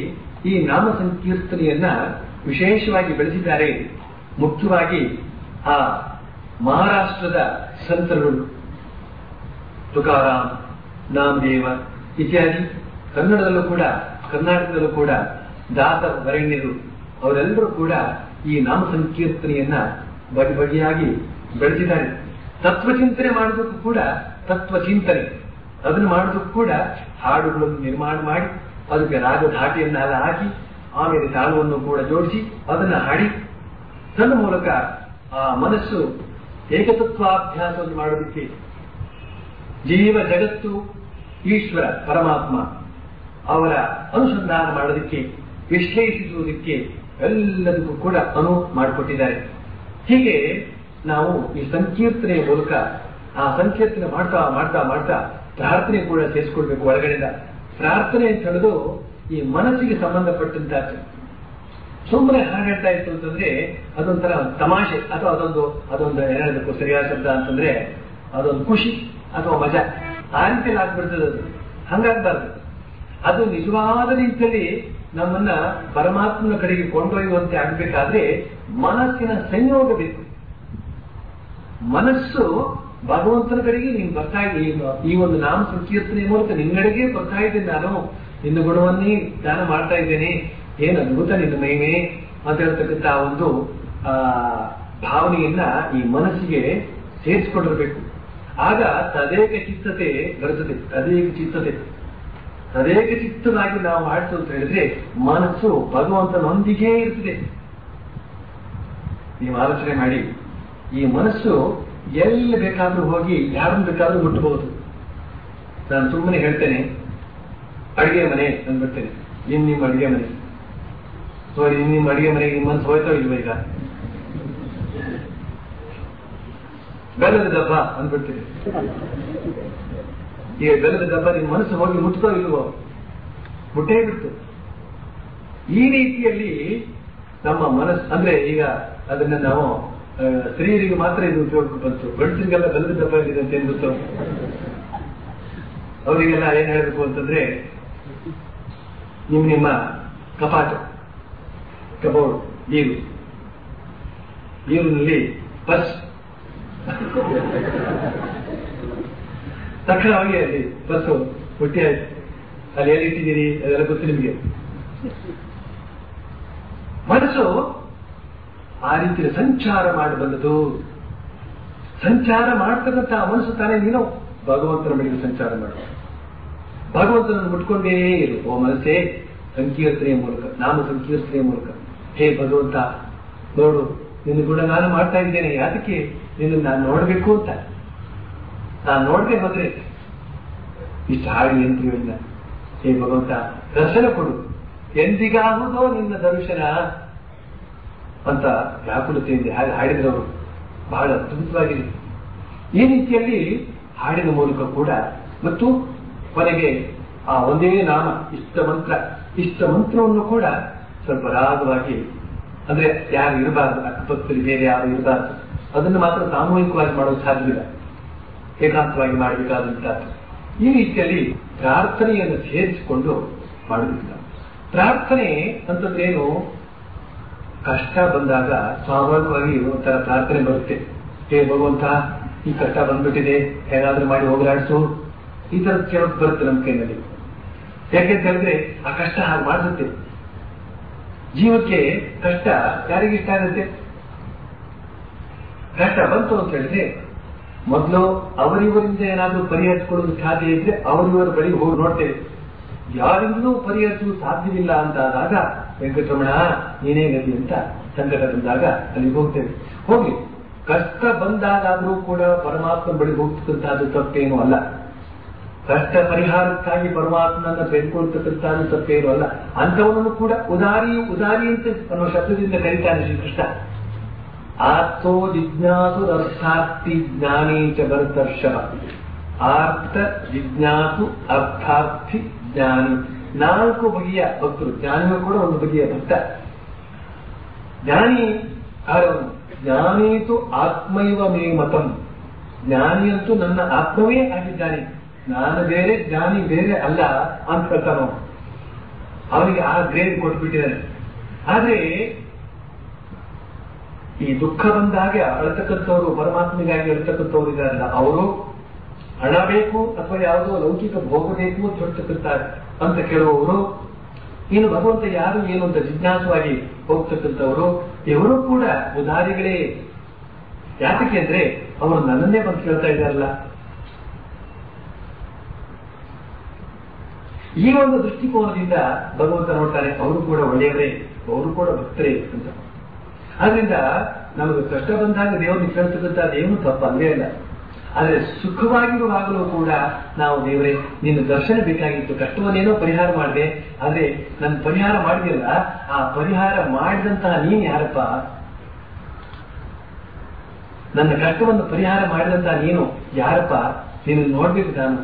ಈ ನಾಮ ಸಂಕೀರ್ತನೆಯನ್ನ ವಿಶೇಷವಾಗಿ ಬೆಳೆಸಿದ್ದಾರೆ ಮುಖ್ಯವಾಗಿ ಆ ಮಹಾರಾಷ್ಟ್ರದ ಸಂತರುಗಳು ತುಕಾರಾಮ್ ನಾಮದೇವ ಇತ್ಯಾದಿ ಕನ್ನಡದಲ್ಲೂ ಕೂಡ ಕರ್ನಾಟಕದಲ್ಲೂ ಕೂಡ ದಾಸ ವರೆಣ್ಯರು ಅವರೆಲ್ಲರೂ ಕೂಡ ಈ ನಾಮ ಸಂಕೀರ್ತನೆಯನ್ನ ಬಗೆ ಬಗೆಯಾಗಿ ಬೆಳೆಸಿದ್ದಾರೆ ತತ್ವಚಿಂತನೆ ಮಾಡೋದಕ್ಕೂ ಕೂಡ ತತ್ವ ಚಿಂತನೆ ಅದನ್ನು ಮಾಡೋದಕ್ಕೂ ಕೂಡ ಹಾಡುಗಳನ್ನು ನಿರ್ಮಾಣ ಮಾಡಿ ಅದಕ್ಕೆ ರಾಗ ಧಾಟಿಯನ್ನೆಲ್ಲ ಹಾಕಿ ಆಮೇಲೆ ತಾಳವನ್ನು ಕೂಡ ಜೋಡಿಸಿ ಅದನ್ನ ಹಾಡಿ ತನ್ನ ಮೂಲಕ ಆ ಮನಸ್ಸು ಏಕತತ್ವಾಭ್ಯಾಸವನ್ನು ಮಾಡೋದಕ್ಕೆ ಜೀವ ಜಗತ್ತು ಈಶ್ವರ ಪರಮಾತ್ಮ ಅವರ ಅನುಸಂಧಾನ ಮಾಡೋದಕ್ಕೆ ವಿಶ್ಲೇಷಿಸುವುದಕ್ಕೆ ಎಲ್ಲದಕ್ಕೂ ಕೂಡ ಅನು ಮಾಡಿಕೊಟ್ಟಿದ್ದಾರೆ ಹೀಗೆ ನಾವು ಈ ಸಂಕೀರ್ತನೆಯ ಮೂಲಕ ಆ ಸಂಕೀರ್ತನೆ ಮಾಡ್ತಾ ಮಾಡ್ತಾ ಮಾಡ್ತಾ ಪ್ರಾರ್ಥನೆ ಕೂಡ ಸೇರಿಸ್ಕೊಳ್ಬೇಕು ಒಳಗಡೆಯಿಂದ ಪ್ರಾರ್ಥನೆ ಅಂತ ಹೇಳೋದು ಈ ಮನಸ್ಸಿಗೆ ಸಂಬಂಧಪಟ್ಟಂತಾಯ್ತು ಸುಮ್ಮನೆ ಹಾಗಾಡ್ತಾ ಇತ್ತು ಅಂತಂದ್ರೆ ಅದೊಂಥರ ತಮಾಷೆ ಅಥವಾ ಅದೊಂದು ಅದೊಂದು ಏನಾಗಬೇಕು ಸರಿಯಾದ ಶಬ್ದ ಅಂತಂದ್ರೆ ಅದೊಂದು ಖುಷಿ ಅಥವಾ ಮಜಾ ಆ ರೀತಿಯಲ್ಲಿ ಆಗ್ಬಿಡ್ತದೆ ಅದು ಹಂಗಾಗ್ಬಾರ್ದು ಅದು ನಿಜವಾದ ರೀತಿಯಲ್ಲಿ ನಮ್ಮನ್ನ ಪರಮಾತ್ಮನ ಕಡೆಗೆ ಕೊಂಡೊಯ್ಯುವಂತೆ ಆಗ್ಬೇಕಾದ್ರೆ ಮನಸ್ಸಿನ ಸಂಯೋಗ ಬೇಕು ಮನಸ್ಸು ಭಗವಂತನ ಕಡೆಗೆ ನೀನು ಬರ್ತಾ ಇದ್ದೀನಿ ಈ ಒಂದು ನಾಮ ಸಂಕೀರ್ತನೆ ಮೂಲಕ ನಿನ್ನಡೆಗೆ ಬರ್ತಾ ಇದ್ದೇನೆ ನಾನು ನಿನ್ನ ಗುಣವನ್ನೇ ದಾನ ಮಾಡ್ತಾ ಇದ್ದೇನೆ ಏನು ಅದ್ಭುತ ನಿನ್ನ ಮಹಿಮೆ ಅಂತ ಹೇಳ್ತಕ್ಕಂಥ ಒಂದು ಆ ಭಾವನೆಯನ್ನ ಈ ಮನಸ್ಸಿಗೆ ಸೇರಿಸ್ಕೊಂಡಿರ್ಬೇಕು ಆಗ ತದೇಕ ಚಿತ್ತತೆ ಬರುತ್ತದೆ ತದೇಕ ಚಿತ್ತತೆ ತದೇಕ ಚಿತ್ತವಾಗಿ ನಾವು ಮಾಡ್ತು ಅಂತ ಹೇಳಿದ್ರೆ ಮನಸ್ಸು ಭಗವಂತನೊಂದಿಗೆ ಇರ್ತದೆ ನೀವು ಆಲೋಚನೆ ಮಾಡಿ ಈ ಮನಸ್ಸು ಎಲ್ಲಿ ಬೇಕಾದ್ರೂ ಹೋಗಿ ಯಾರನ್ನು ಬೇಕಾದ್ರೂ ಮುಟ್ಟಬಹುದು ನಾನು ಸುಮ್ಮನೆ ಹೇಳ್ತೇನೆ ಅಡಿಗೆ ಮನೆ ಅಂದ್ಬಿಡ್ತೇನೆ ಇನ್ ನಿಮ್ಮ ಅಡಿಗೆ ಮನೆ ನೋಡಿ ಇನ್ ನಿಮ್ಮ ಅಡಿಗೆ ಮನೆಗೆ ನಿಮ್ಮ ಮನಸ್ಸು ಹೋಯ್ತೋ ಇಲ್ವ ಈಗ ಬೆಲ್ಲದ ಡಬ್ಬ ಅಂದ್ಬಿಡ್ತೀನಿ ಈಗ ಬೆಲ್ಲದ ಡಬ್ಬ ನಿಮ್ಮ ಮನಸ್ಸು ಹೋಗಿ ಮುಟ್ತೋ ಇಲ್ವೋ ಮುಟ್ಟೇ ಬಿಡ್ತು ಈ ರೀತಿಯಲ್ಲಿ ನಮ್ಮ ಮನಸ್ಸು ಅಂದ್ರೆ ಈಗ ಅದನ್ನ ನಾವು ಆ, ಸ್ತ್ರೀಯರಿಗೆ ಮಾತ್ರ ಇದು ಉಪಯೋಗ ಬಂತು ಗಂಡಸರಿಗೆಲ್ಲ ಬೆಲ್ಲದ ಡಬ್ಬ ಇದೆ ಅಂತ ಏನ್ ಗೊತ್ತು ಅವರಿಗೆಲ್ಲ ಏನ್ ಹೇಳ್ಬೇಕು ಅಂತಂದ್ರೆ ನಿಮ್ ನಿಮ್ಮ ಕಪಾಟ ಕಬೋರ್ಡ್ ಬೀರು ಬೀರಿನಲ್ಲಿ ಪರ್ಸ್ ತಕ್ಷಣವಾಗಿ ಅಲ್ಲಿ ಬಸ್ಸು ಹುಟ್ಟಿ ಆಯ್ತು ಅಲ್ಲಿ ಎಲ್ಲಿ ಇಟ್ಟಿದ್ದೀರಿ ಅದೆಲ್ಲ ಗೊತ್ತು ನಿಮಗೆ ಮನಸ್ಸು ಆ ರೀತಿಯ ಸಂಚಾರ ಮಾಡಿ ಬಂದದು ಸಂಚಾರ ಮಾಡ್ತಕ್ಕಂಥ ಆ ಮನಸ್ಸು ತಾನೇ ನೀನು ಭಗವಂತನ ಬಳಿಗೆ ಸಂಚಾರ ಮಾಡು ಭಗವಂತನನ್ನು ಮುಟ್ಕೊಂಡೇ ಇರು ಓ ಮನಸ್ಸೇ ಸಂಕೀರ್ತನೆಯ ಮೂಲಕ ನಾಮ ಸಂಕೀರ್ತನೆಯ ಮೂಲಕ ಹೇ ಭಗವಂತ ನೋಡು ನಿನ್ನ ಕೂಡ ನಾನು ಮಾಡ್ತಾ ಇದ್ದೇನೆ ಯಾತಕ್ಕೆ ನಿನ್ನ ನಾನು ನೋಡ್ಬೇಕು ಅಂತ ನಾನು ನೋಡದೆ ಹೋದ್ರೆ ಇಷ್ಟು ಹಾಡಿ ಯಂತ್ರಿಗಳನ್ನ ಹೇ ಭಗವಂತ ದರ್ಶನ ಕೊಡು ಎಂದಿಗಾಗುವುದೋ ನಿನ್ನ ದರ್ಶನ ಅಂತ ವ್ಯಾಕುಲತೆಯಿಂದ ಹಾಗೆ ಹಾಡಿದವರು ಬಹಳ ಅದ್ಭುತವಾಗಿದೆ ಈ ರೀತಿಯಲ್ಲಿ ಹಾಡಿನ ಮೂಲಕ ಕೂಡ ಮತ್ತು ಕೊನೆಗೆ ಆ ಒಂದೇ ನಾಮ ಇಷ್ಟ ಮಂತ್ರ ಇಷ್ಟ ಮಂತ್ರವನ್ನು ಕೂಡ ಸ್ವಲ್ಪ ರಾಗವಾಗಿ ಅಂದ್ರೆ ಯಾರು ಇರಬಾರದು ಅಕ್ಕಪಕ್ಕದಲ್ಲಿ ಬೇರೆ ಯಾರು ಇರಬಾರದು ಅದನ್ನು ಮಾತ್ರ ಸಾಮೂಹಿಕವಾಗಿ ಮಾಡೋದು ಸಾಧ್ಯವಿಲ್ಲ ಏಕಾಂತವಾಗಿ ಮಾಡಬೇಕಾದಂತಹದ್ದು ಈ ರೀತಿಯಲ್ಲಿ ಪ್ರಾರ್ಥನೆಯನ್ನು ಸೇರಿಸಿಕೊಂಡು ಮಾಡಬೇಕು ನಾವು ಪ್ರಾರ್ಥನೆ ಅಂತಂದ್ರೇನು ಕಷ್ಟ ಬಂದಾಗ ಸ್ವಾಭಾವಿಕವಾಗಿ ಒಂಥರ ಪ್ರಾರ್ಥನೆ ಬರುತ್ತೆ ಹೇ ಭಗವಂತ ಈ ಕಷ್ಟ ಬಂದ್ಬಿಟ್ಟಿದೆ ಹೇಗಾದ್ರೂ ಮಾಡಿ ಹೋಗಲಾಡಿಸು ಈ ತರ ಕೇಳೋಕ್ ಬರುತ್ತೆ ನಮ್ಮ ಕೈನಲ್ಲಿ ಯಾಕೆಂತ ಹೇಳಿದ್ರೆ ಆ ಕಷ್ಟ ಹಾಗೆ ಮಾಡಿಸುತ್ತೆ ಜೀವಕ್ಕೆ ಕಷ್ಟ ಯಾರಿಗೆ ಇಷ್ಟ ಆಗುತ್ತೆ ಕಷ್ಟ ಬಂತು ಅಂತ ಹೇಳಿದ್ರೆ ಮೊದಲು ಅವರಿವರಿಂದ ಏನಾದ್ರೂ ಪರಿಹರಿಸಿಕೊಳ್ಳೋದು ಸಾಧ್ಯ ಇದ್ರೆ ಅವರಿವರ ಬಳಿ ಹೋಗಿ ನೋಡ್ತೇವೆ ಯಾರಿಂದಲೂ ಪರಿಹರಿಸಲು ಸಾಧ್ಯವಿಲ್ಲ ಅಂತ ಆದಾಗ ವೆಂಕಟರಮಣ ನೀನೇ ಗತಿ ಅಂತ ಸಂಕಟ ಬಂದಾಗ ಅಲ್ಲಿಗೆ ಹೋಗ್ತೇವೆ ಹೋಗ್ಲಿ ಕಷ್ಟ ಬಂದಾಗಾದ್ರೂ ಕೂಡ ಪರಮಾತ್ಮ ಬಳಿ ಹೋಗ್ತಕ್ಕಂಥದ್ದು ತಪ್ಪೇನೂ ಅಲ್ಲ ಕಷ್ಟ ಪರಿಹಾರಕ್ಕಾಗಿ ಪರಮಾತ್ಮನ ಬೇಡ್ಕೊಳ್ತಕ್ಕಂಥದ್ದು ತಪ್ಪೇನೂ ಅಲ್ಲ ಅಂಥವನನ್ನು ಕೂಡ ಉದಾರಿ ಉದಾರಿ ಅಂತ ಅನ್ನೋ ಶಬ್ದದಿಂದ ಕರೀತಾನೆ ಶ್ರೀಕೃಷ್ಣ ಆರ್ತೋ ಜಿಜ್ಞಾಸು ಅರ್ಥಾರ್ಥಿ ಜ್ಞಾನಿ ಚ ಭರತರ್ಷಭ ಆರ್ಥ ಜಿಜ್ಞಾಸು ಅರ್ಥಾರ್ಥಿ ಜ್ಞಾನಿ ನಾಲ್ಕು ಬಗೆಯ ಭಕ್ತರು ಜ್ಞಾನಿಯು ಕೂಡ ಒಂದು ಬಗೆಯ ಭಕ್ತ ಜ್ಞಾನಿ ಯಾರವನು ಜ್ಞಾನೀತು ಆತ್ಮೈವ ಮೇ ಮತಂ ಜ್ಞಾನಿಯಂತೂ ನನ್ನ ಆತ್ಮವೇ ಆಗಿದ್ದಾನೆ ನಾನು ಬೇರೆ ಜ್ಞಾನಿ ಬೇರೆ ಅಲ್ಲ ಅಂತ ಹೇಳ್ತಾನೋ ಅವನಿಗೆ ಆ ಗ್ರೇಡ್ ಕೊಟ್ಬಿಟ್ಟಿದ್ದಾನೆ ಆದ್ರೆ ಈ ದುಃಖ ಬಂದಾಗ ಅಳತಕ್ಕಂಥವ್ರು ಪರಮಾತ್ಮನಿಗಾಗಿ ಅಳತಕ್ಕಂಥವ್ರು ಇದಾರಲ್ಲ ಅವರು ಹಣ ಬೇಕು ಅಥವಾ ಯಾವುದೋ ಲೌಕಿಕ ಭೋಗ ಬೇಕು ಅಂತ ಹೊರತಕ್ಕಂತಾರೆ ಅಂತ ಕೆಲವರು ಇನ್ನು ಭಗವಂತ ಯಾರು ಏನು ಅಂತ ಜಿಜ್ಞಾಸವಾಗಿ ಹೋಗ್ತಕ್ಕಂಥವರು ಇವರು ಕೂಡ ಉದಾರಿಗಳೇ ಯಾತಕ್ಕೆ ಅಂದ್ರೆ ಅವರು ನನ್ನನ್ನೇ ಬಂದು ಕೇಳ್ತಾ ಇದ್ದಾರಲ್ಲ ಈ ಒಂದು ದೃಷ್ಟಿಕೋನದಿಂದ ಭಗವಂತ ನೋಡ್ತಾನೆ ಅವರು ಕೂಡ ಒಳ್ಳೆಯವರೇ ಅವರು ಕೂಡ ಭಕ್ತರೇ ಅಂತ ಆದ್ರಿಂದ ನಮಗೆ ಕಷ್ಟ ಬಂದಾಗ ದೇವರನ್ನು ಕೇಳ್ತಕ್ಕಂಥ ಅದೇನು ತಪ್ಪಲ್ಲೇ ಇಲ್ಲ ಆದ್ರೆ ಸುಖವಾಗಿರುವಾಗಲೂ ಕೂಡ ನಾವು ದೇವರೇ ನಿನ್ನ ದರ್ಶನ ಬೇಕಾಗಿತ್ತು ಕಷ್ಟವನ್ನೇನೋ ಪರಿಹಾರ ಮಾಡಿದೆ ಆದ್ರೆ ನನ್ನ ಪರಿಹಾರ ಮಾಡಿದಿಲ್ಲ ಆ ಪರಿಹಾರ ಮಾಡಿದಂತಹ ನೀನ್ ಯಾರಪ್ಪ ನನ್ನ ಕಷ್ಟವನ್ನು ಪರಿಹಾರ ಮಾಡಿದಂತಹ ನೀನು ಯಾರಪ್ಪ ನೀನು ನೋಡ್ಬೇಕು ನಾನು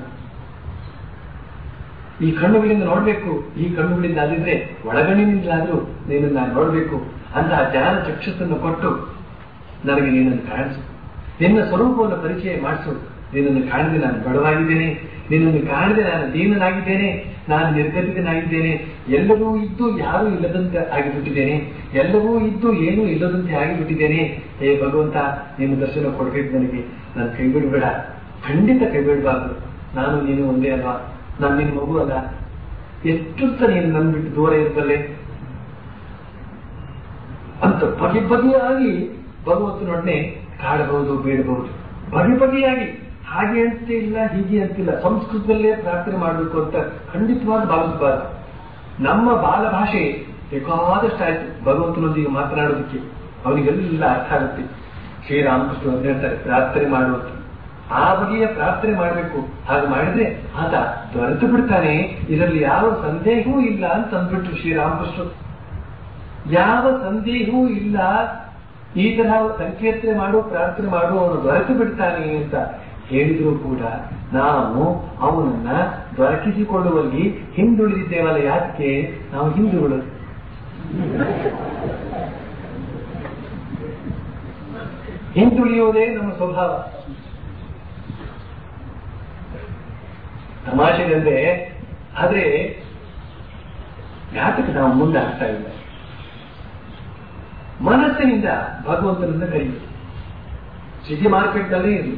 ಈ ಕಣ್ಣುಗಳಿಂದ ನೋಡ್ಬೇಕು ಈ ಕಣ್ಣುಗಳಿಂದ ಅದಿದ್ರೆ ಒಳಗಣ್ಣಿನಿಂದಲಾದ್ರೂ ನೀನು ನಾನು ನೋಡ್ಬೇಕು ಅಂತ ಜ್ಞಾನ ಚಕ್ಷುಸನ್ನು ಕೊಟ್ಟು ನನಗೆ ನೀನನ್ನು ಕಾಣಿಸು ನಿನ್ನ ಸ್ವರೂಪವನ್ನು ಪರಿಚಯ ಮಾಡಿಸು ನಿನ್ನನ್ನು ಕಾಣದೆ ನಾನು ಬಡವಾಗಿದ್ದೇನೆ ನಿನ್ನನ್ನು ಕಾಣದೆ ನಾನು ದೀನನಾಗಿದ್ದೇನೆ ನಾನು ನಿರ್ಗತಿಕನಾಗಿದ್ದೇನೆ ಎಲ್ಲವೂ ಇದ್ದು ಯಾರೂ ಇಲ್ಲದಂತೆ ಆಗಿಬಿಟ್ಟಿದ್ದೇನೆ ಎಲ್ಲವೂ ಇದ್ದು ಏನೂ ಇಲ್ಲದಂತೆ ಆಗಿಬಿಟ್ಟಿದ್ದೇನೆ ಹೇ ಭಗವಂತ ನಿನ್ನ ದರ್ಶನ ಕೊಡ್ಬೇಕು ನನಗೆ ನಾನು ಕೈ ಬಿಡಬೇಡ ಖಂಡಿತ ಕೈ ಬಿಡಬಾರ್ದು ನಾನು ನೀನು ಒಂದೇ ಅಲ್ವಾ ನಾನು ನಿನ್ನ ಮಗು ಅಲ್ಲ ಎಷ್ಟುತ್ತ ನೀನು ನನ್ನ ಬಿಟ್ಟು ದೂರ ಇರಬಲ್ಲೆ ಅಂತ ಬಗೆ ಬಗೆಯಾಗಿ ಭಗವಂತನೊಡನೆ ಕಾಡಬಹುದು ಬೇಡಬಹುದು ಬಗೆ ಬಗೆಯಾಗಿ ಹಾಗೆ ಅಂತ ಇಲ್ಲ ಹೀಗೆ ಅಂತಿಲ್ಲ ಸಂಸ್ಕೃತದಲ್ಲೇ ಪ್ರಾರ್ಥನೆ ಮಾಡಬೇಕು ಅಂತ ಖಂಡಿತವಾಗಿ ಭಾವಿಸಬಾರದು ನಮ್ಮ ಬಾಲ ಭಾಷೆ ಬೇಕಾದಷ್ಟು ಆಯ್ತು ಭಗವಂತನೊಂದಿಗೆ ಮಾತನಾಡೋದಕ್ಕೆ ಅವನಿಗೆಲ್ಲ ಅರ್ಥ ಆಗುತ್ತೆ ಶ್ರೀರಾಮಕೃಷ್ಣ ಅಂತ ಹೇಳ್ತಾರೆ ಪ್ರಾರ್ಥನೆ ಮಾಡುವಂತ ಆ ಬಗೆಯ ಪ್ರಾರ್ಥನೆ ಮಾಡಬೇಕು ಹಾಗೆ ಮಾಡಿದ್ರೆ ಆತ ದೊರೆತು ಬಿಡ್ತಾನೆ ಇದರಲ್ಲಿ ಯಾವ ಸಂದೇಹವೂ ಇಲ್ಲ ಅಂತ ಅಂದ್ಬಿಟ್ರು ಶ್ರೀರಾಮಕೃಷ್ಣ ಯಾವ ಸಂದೇಹವೂ ಇಲ್ಲ ಈ ತರ ಸಂಕೀರ್ತನೆ ಮಾಡು ಪ್ರಾರ್ಥನೆ ಮಾಡು ಅವನು ದೊರೆತು ಬಿಡ್ತಾನೆ ಅಂತ ಹೇಳಿದ್ರು ಕೂಡ ನಾವು ಅವನನ್ನ ದೊರಕಿಸಿಕೊಳ್ಳುವಲ್ಲಿ ಹಿಂದುಳಿದಿದ್ದೇವಲ್ಲ ಯಾಕೆ ನಾವು ಹಿಂದುಳಿದು ಹಿಂದುಳಿಯುವುದೇ ನಮ್ಮ ಸ್ವಭಾವ ತಮಾಷೆಗಂದ್ರೆ ಆದ್ರೆ ಯಾತಕ್ಕೆ ನಾವು ಮುಂದೆ ಆಗ್ತಾ ಇಲ್ಲ ಮನಸ್ಸಿನಿಂದ ಭಗವಂತನನ್ನ ಕರೆಯುವುದು ಸಿಟಿ ಮಾರ್ಕೆಟ್ನಲ್ಲೇ ಇರಲಿ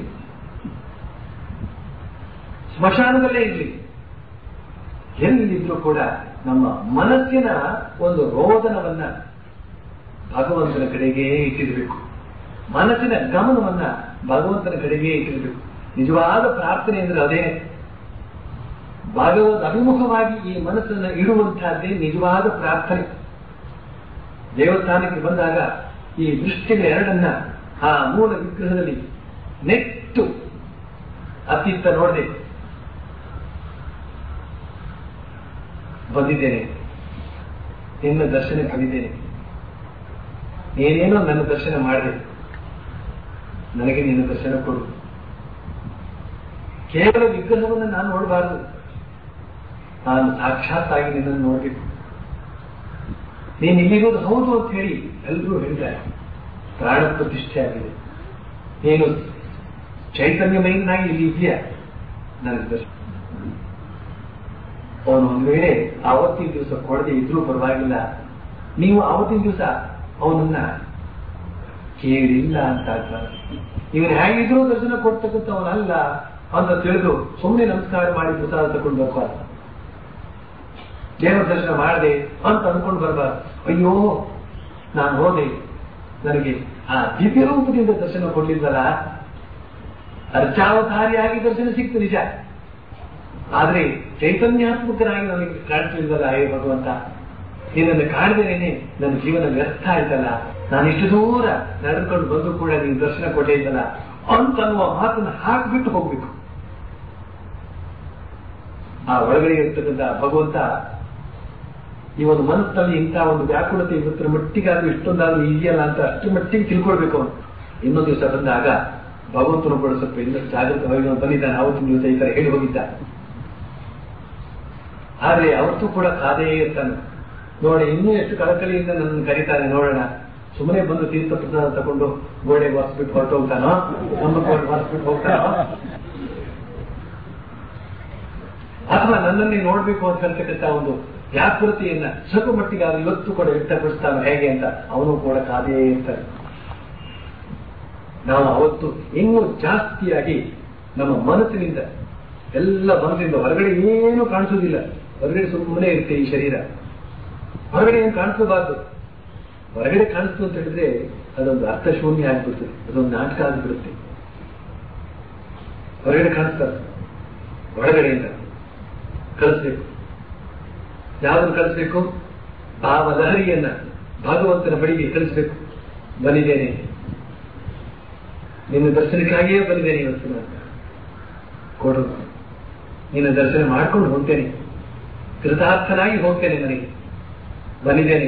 ಸ್ಮಶಾನದಲ್ಲೇ ಇರಲಿ ಎಲ್ಲಿದ್ರೂ ಕೂಡ ನಮ್ಮ ಮನಸ್ಸಿನ ಒಂದು ರೋದನವನ್ನ ಭಗವಂತನ ಕಡೆಗೆ ಇಟ್ಟಿರಬೇಕು ಮನಸ್ಸಿನ ಗಮನವನ್ನ ಭಗವಂತನ ಕಡೆಗೆ ಇಟ್ಟಿರಬೇಕು ನಿಜವಾದ ಪ್ರಾರ್ಥನೆ ಅಂದ್ರೆ ಅದೇ ಭಗವದ್ ಅಭಿಮುಖವಾಗಿ ಈ ಮನಸ್ಸನ್ನು ಇಡುವಂತಹದ್ದೇ ನಿಜವಾದ ಪ್ರಾರ್ಥನೆ ದೇವಸ್ಥಾನಕ್ಕೆ ಬಂದಾಗ ಈ ದೃಷ್ಟಿಗಳ ಎರಡನ್ನ ಆ ಮೂಲ ವಿಗ್ರಹದಲ್ಲಿ ನೆಟ್ಟು ಅತ್ತಿತ್ತ ನೋಡದೆ ಬಂದಿದ್ದೇನೆ ನಿನ್ನ ದರ್ಶನ ಬಂದಿದ್ದೇನೆ ನೀನೇನೋ ನನ್ನ ದರ್ಶನ ಮಾಡಿದೆ ನನಗೆ ನಿನ್ನ ದರ್ಶನ ಕೊಡು ಕೇವಲ ವಿಗ್ರಹವನ್ನು ನಾನು ನೋಡಬಾರದು ನಾನು ಸಾಕ್ಷಾತ್ತಾಗಿ ನಿನ್ನನ್ನು ನೋಡಬೇಕು ನೀನು ಇಲ್ಲಿರೋದು ಹೌದು ಅಂತ ಹೇಳಿ ಎಲ್ಲರೂ ಹೇಳಿದ್ದಾರೆ ಪ್ರಾಣ ಪ್ರತಿಷ್ಠೆ ಆಗಿದೆ ನೀನು ಚೈತನ್ಯಮಯನಾಗಿ ಇಲ್ಲಿ ಇದೆಯಾ ನನಗೆ ದರ್ಶನ ಅವನು ಒಂದು ವೇಳೆ ಆವತ್ತಿನ ದಿವಸ ಕೊಡದೆ ಇದ್ರೂ ಪರವಾಗಿಲ್ಲ ನೀವು ಆವತ್ತಿನ ದಿವಸ ಅವನನ್ನ ಕೇಳಿಲ್ಲ ಅಂತ ಆಗ್ತಾರೆ ಇವನು ಹೇಗಿದ್ರೂ ದರ್ಶನ ಕೊಡ್ತಕ್ಕಂಥವನಲ್ಲ ಅಂತ ತಿಳಿದು ಸುಮ್ಮನೆ ನಮಸ್ಕಾರ ಮಾಡಿ ಪ್ರಸಾದ ತಗೊಂಡು ಬರ್ಬಾರ್ದು ದೇವರ ದರ್ಶನ ಮಾಡದೆ ಅಂತ ಅಂದ್ಕೊಂಡು ಬರ್ಬಾರ್ದು ಅಯ್ಯೋ ನಾನು ಹೋದೆ ನನಗೆ ಆ ದಿವ್ಯ ರೂಪದಿಂದ ದರ್ಶನ ಕೊಡ್ಲಿಲ್ವಲ್ಲ ಅರ್ಚಾವತಾರಿಯಾಗಿ ದರ್ಶನ ಸಿಕ್ತು ನಿಜ ಆದ್ರೆ ಚೈತನ್ಯಾತ್ಮಕನಾಗಿ ನನಗೆ ಕಾಣಿಸ್ಲಿಲ್ವಲ್ಲ ಹೇ ಭಗವಂತ ನಿನ್ನನ್ನು ಕಾಣದೇನೆ ನನ್ನ ಜೀವನ ವ್ಯರ್ಥ ಆಯ್ತಲ್ಲ ನಾನು ಇಷ್ಟು ದೂರ ನಡೆದುಕೊಂಡು ಬಂದು ಕೂಡ ನೀನು ದರ್ಶನ ಕೊಟ್ಟೇ ಇದ್ದಲ್ಲ ಅಂತನ್ನುವ ಮಾತನ್ನು ಹಾಕ್ಬಿಟ್ಟು ಹೋಗ್ಬೇಕು ಆ ಒಳಗಡೆ ಇರ್ತಕ್ಕಂಥ ಭಗವಂತ ಈ ಒಂದು ಮನಸ್ಸಲ್ಲಿ ಇಂಥ ಒಂದು ವ್ಯಾಕುಲತೆ ಇವತ್ತರ ಮಟ್ಟಿಗಾದ್ರೂ ಇಷ್ಟೊಂದಾದ್ರೂ ಇದೆಯಲ್ಲ ಅಂತ ಅಷ್ಟು ಮಟ್ಟಿಗೆ ತಿಳ್ಕೊಳ್ಬೇಕು ಅವನು ಇನ್ನೊಂದು ದಿವಸ ಬಂದಾಗ ಭಗವಂತನು ಕೂಡ ಸ್ವಲ್ಪ ಇನ್ನಷ್ಟು ಜಾಗೃತವಾಗಿ ಅವನು ಬಂದಿದ್ದಾನೆ ಆವತ್ತಿನ ದಿವಸ ಈ ತರ ಹೇಳಿ ಹೋಗಿದ್ದ ಆದ್ರೆ ಅವತ್ತು ಕೂಡ ಕಾದೇ ಇರ್ತಾನೆ ನೋಡಿ ಇನ್ನೂ ಎಷ್ಟು ಕಳಕಳಿಯಿಂದ ನನ್ನನ್ನು ಕರೀತಾನೆ ನೋಡೋಣ ಸುಮ್ಮನೆ ಬಂದು ತೀರ್ಥ ಪ್ರಸಾದ ತಗೊಂಡು ಗೋಡೆಗೆ ಒರೆಸ್ಬಿಟ್ಟು ಹೊರಟು ಹೋಗ್ತಾನೋ ಕಂಬಕ್ಕೆ ಒರೆಸ್ಬಿಟ್ಟು ಹೋಗ್ತಾನೋ ಅಥವಾ ನನ್ನನ್ನೇ ನೋಡ್ಬೇಕು ಅಂತ ಹೇಳ್ತಕ್ಕಂಥ ಒಂದು ವ್ಯಾಕೃತಿಯನ್ನ ಸ್ವಲ್ಪ ಮಟ್ಟಿಗೆ ಅದು ಇವತ್ತು ಕೂಡ ವ್ಯಕ್ತಪಡಿಸ್ತಾನೆ ಹೇಗೆ ಅಂತ ಅವನು ಕೂಡ ಕಾದೇ ಇರ್ತಾನೆ ನಾವು ಅವತ್ತು ಇನ್ನೂ ಜಾಸ್ತಿಯಾಗಿ ನಮ್ಮ ಮನಸ್ಸಿನಿಂದ ಎಲ್ಲ ಮನಸ್ಸಿನಿಂದ ಹೊರಗಡೆ ಏನು ಕಾಣಿಸೋದಿಲ್ಲ ಹೊರಗಡೆ ಸುಮ್ಮನೆ ಇರುತ್ತೆ ಈ ಶರೀರ ಹೊರಗಡೆ ಏನು ಕಾಣಿಸಬಾರ್ದು ಹೊರಗಡೆ ಕಾಣಿಸ್ತು ಅಂತ ಹೇಳಿದ್ರೆ ಅದೊಂದು ಅರ್ಥಶೂನ್ಯ ಆಗ್ಬಿಡ್ತದೆ ಅದೊಂದು ನಾಟಕ ಆಗ್ಬಿಡುತ್ತೆ ಹೊರಗಡೆ ಕಾಣಿಸ್ತಾರೆ ಒಳಗಡೆಯಿಂದ ಕಳಿಸ್ಬೇಕು ಯಾವ್ದನ್ನು ಕಳಿಸ್ಬೇಕು ಭಾವಲಹರಿಯನ್ನ ಭಗವಂತನ ಬಳಿಗೆ ಕಳಿಸ್ಬೇಕು ಬಂದಿದ್ದೇನೆ ನಿನ್ನ ದರ್ಶನಕ್ಕಾಗಿಯೇ ಬಂದಿದ್ದೇನೆ ಇವತ್ತು ನಾನು ಕೊಡು ನಿನ್ನ ದರ್ಶನ ಮಾಡ್ಕೊಂಡು ಹೋಗ್ತೇನೆ ಕೃತಾರ್ಥನಾಗಿ ಹೋಗ್ತೇನೆ ನನಗೆ ಬಂದಿದ್ದೇನೆ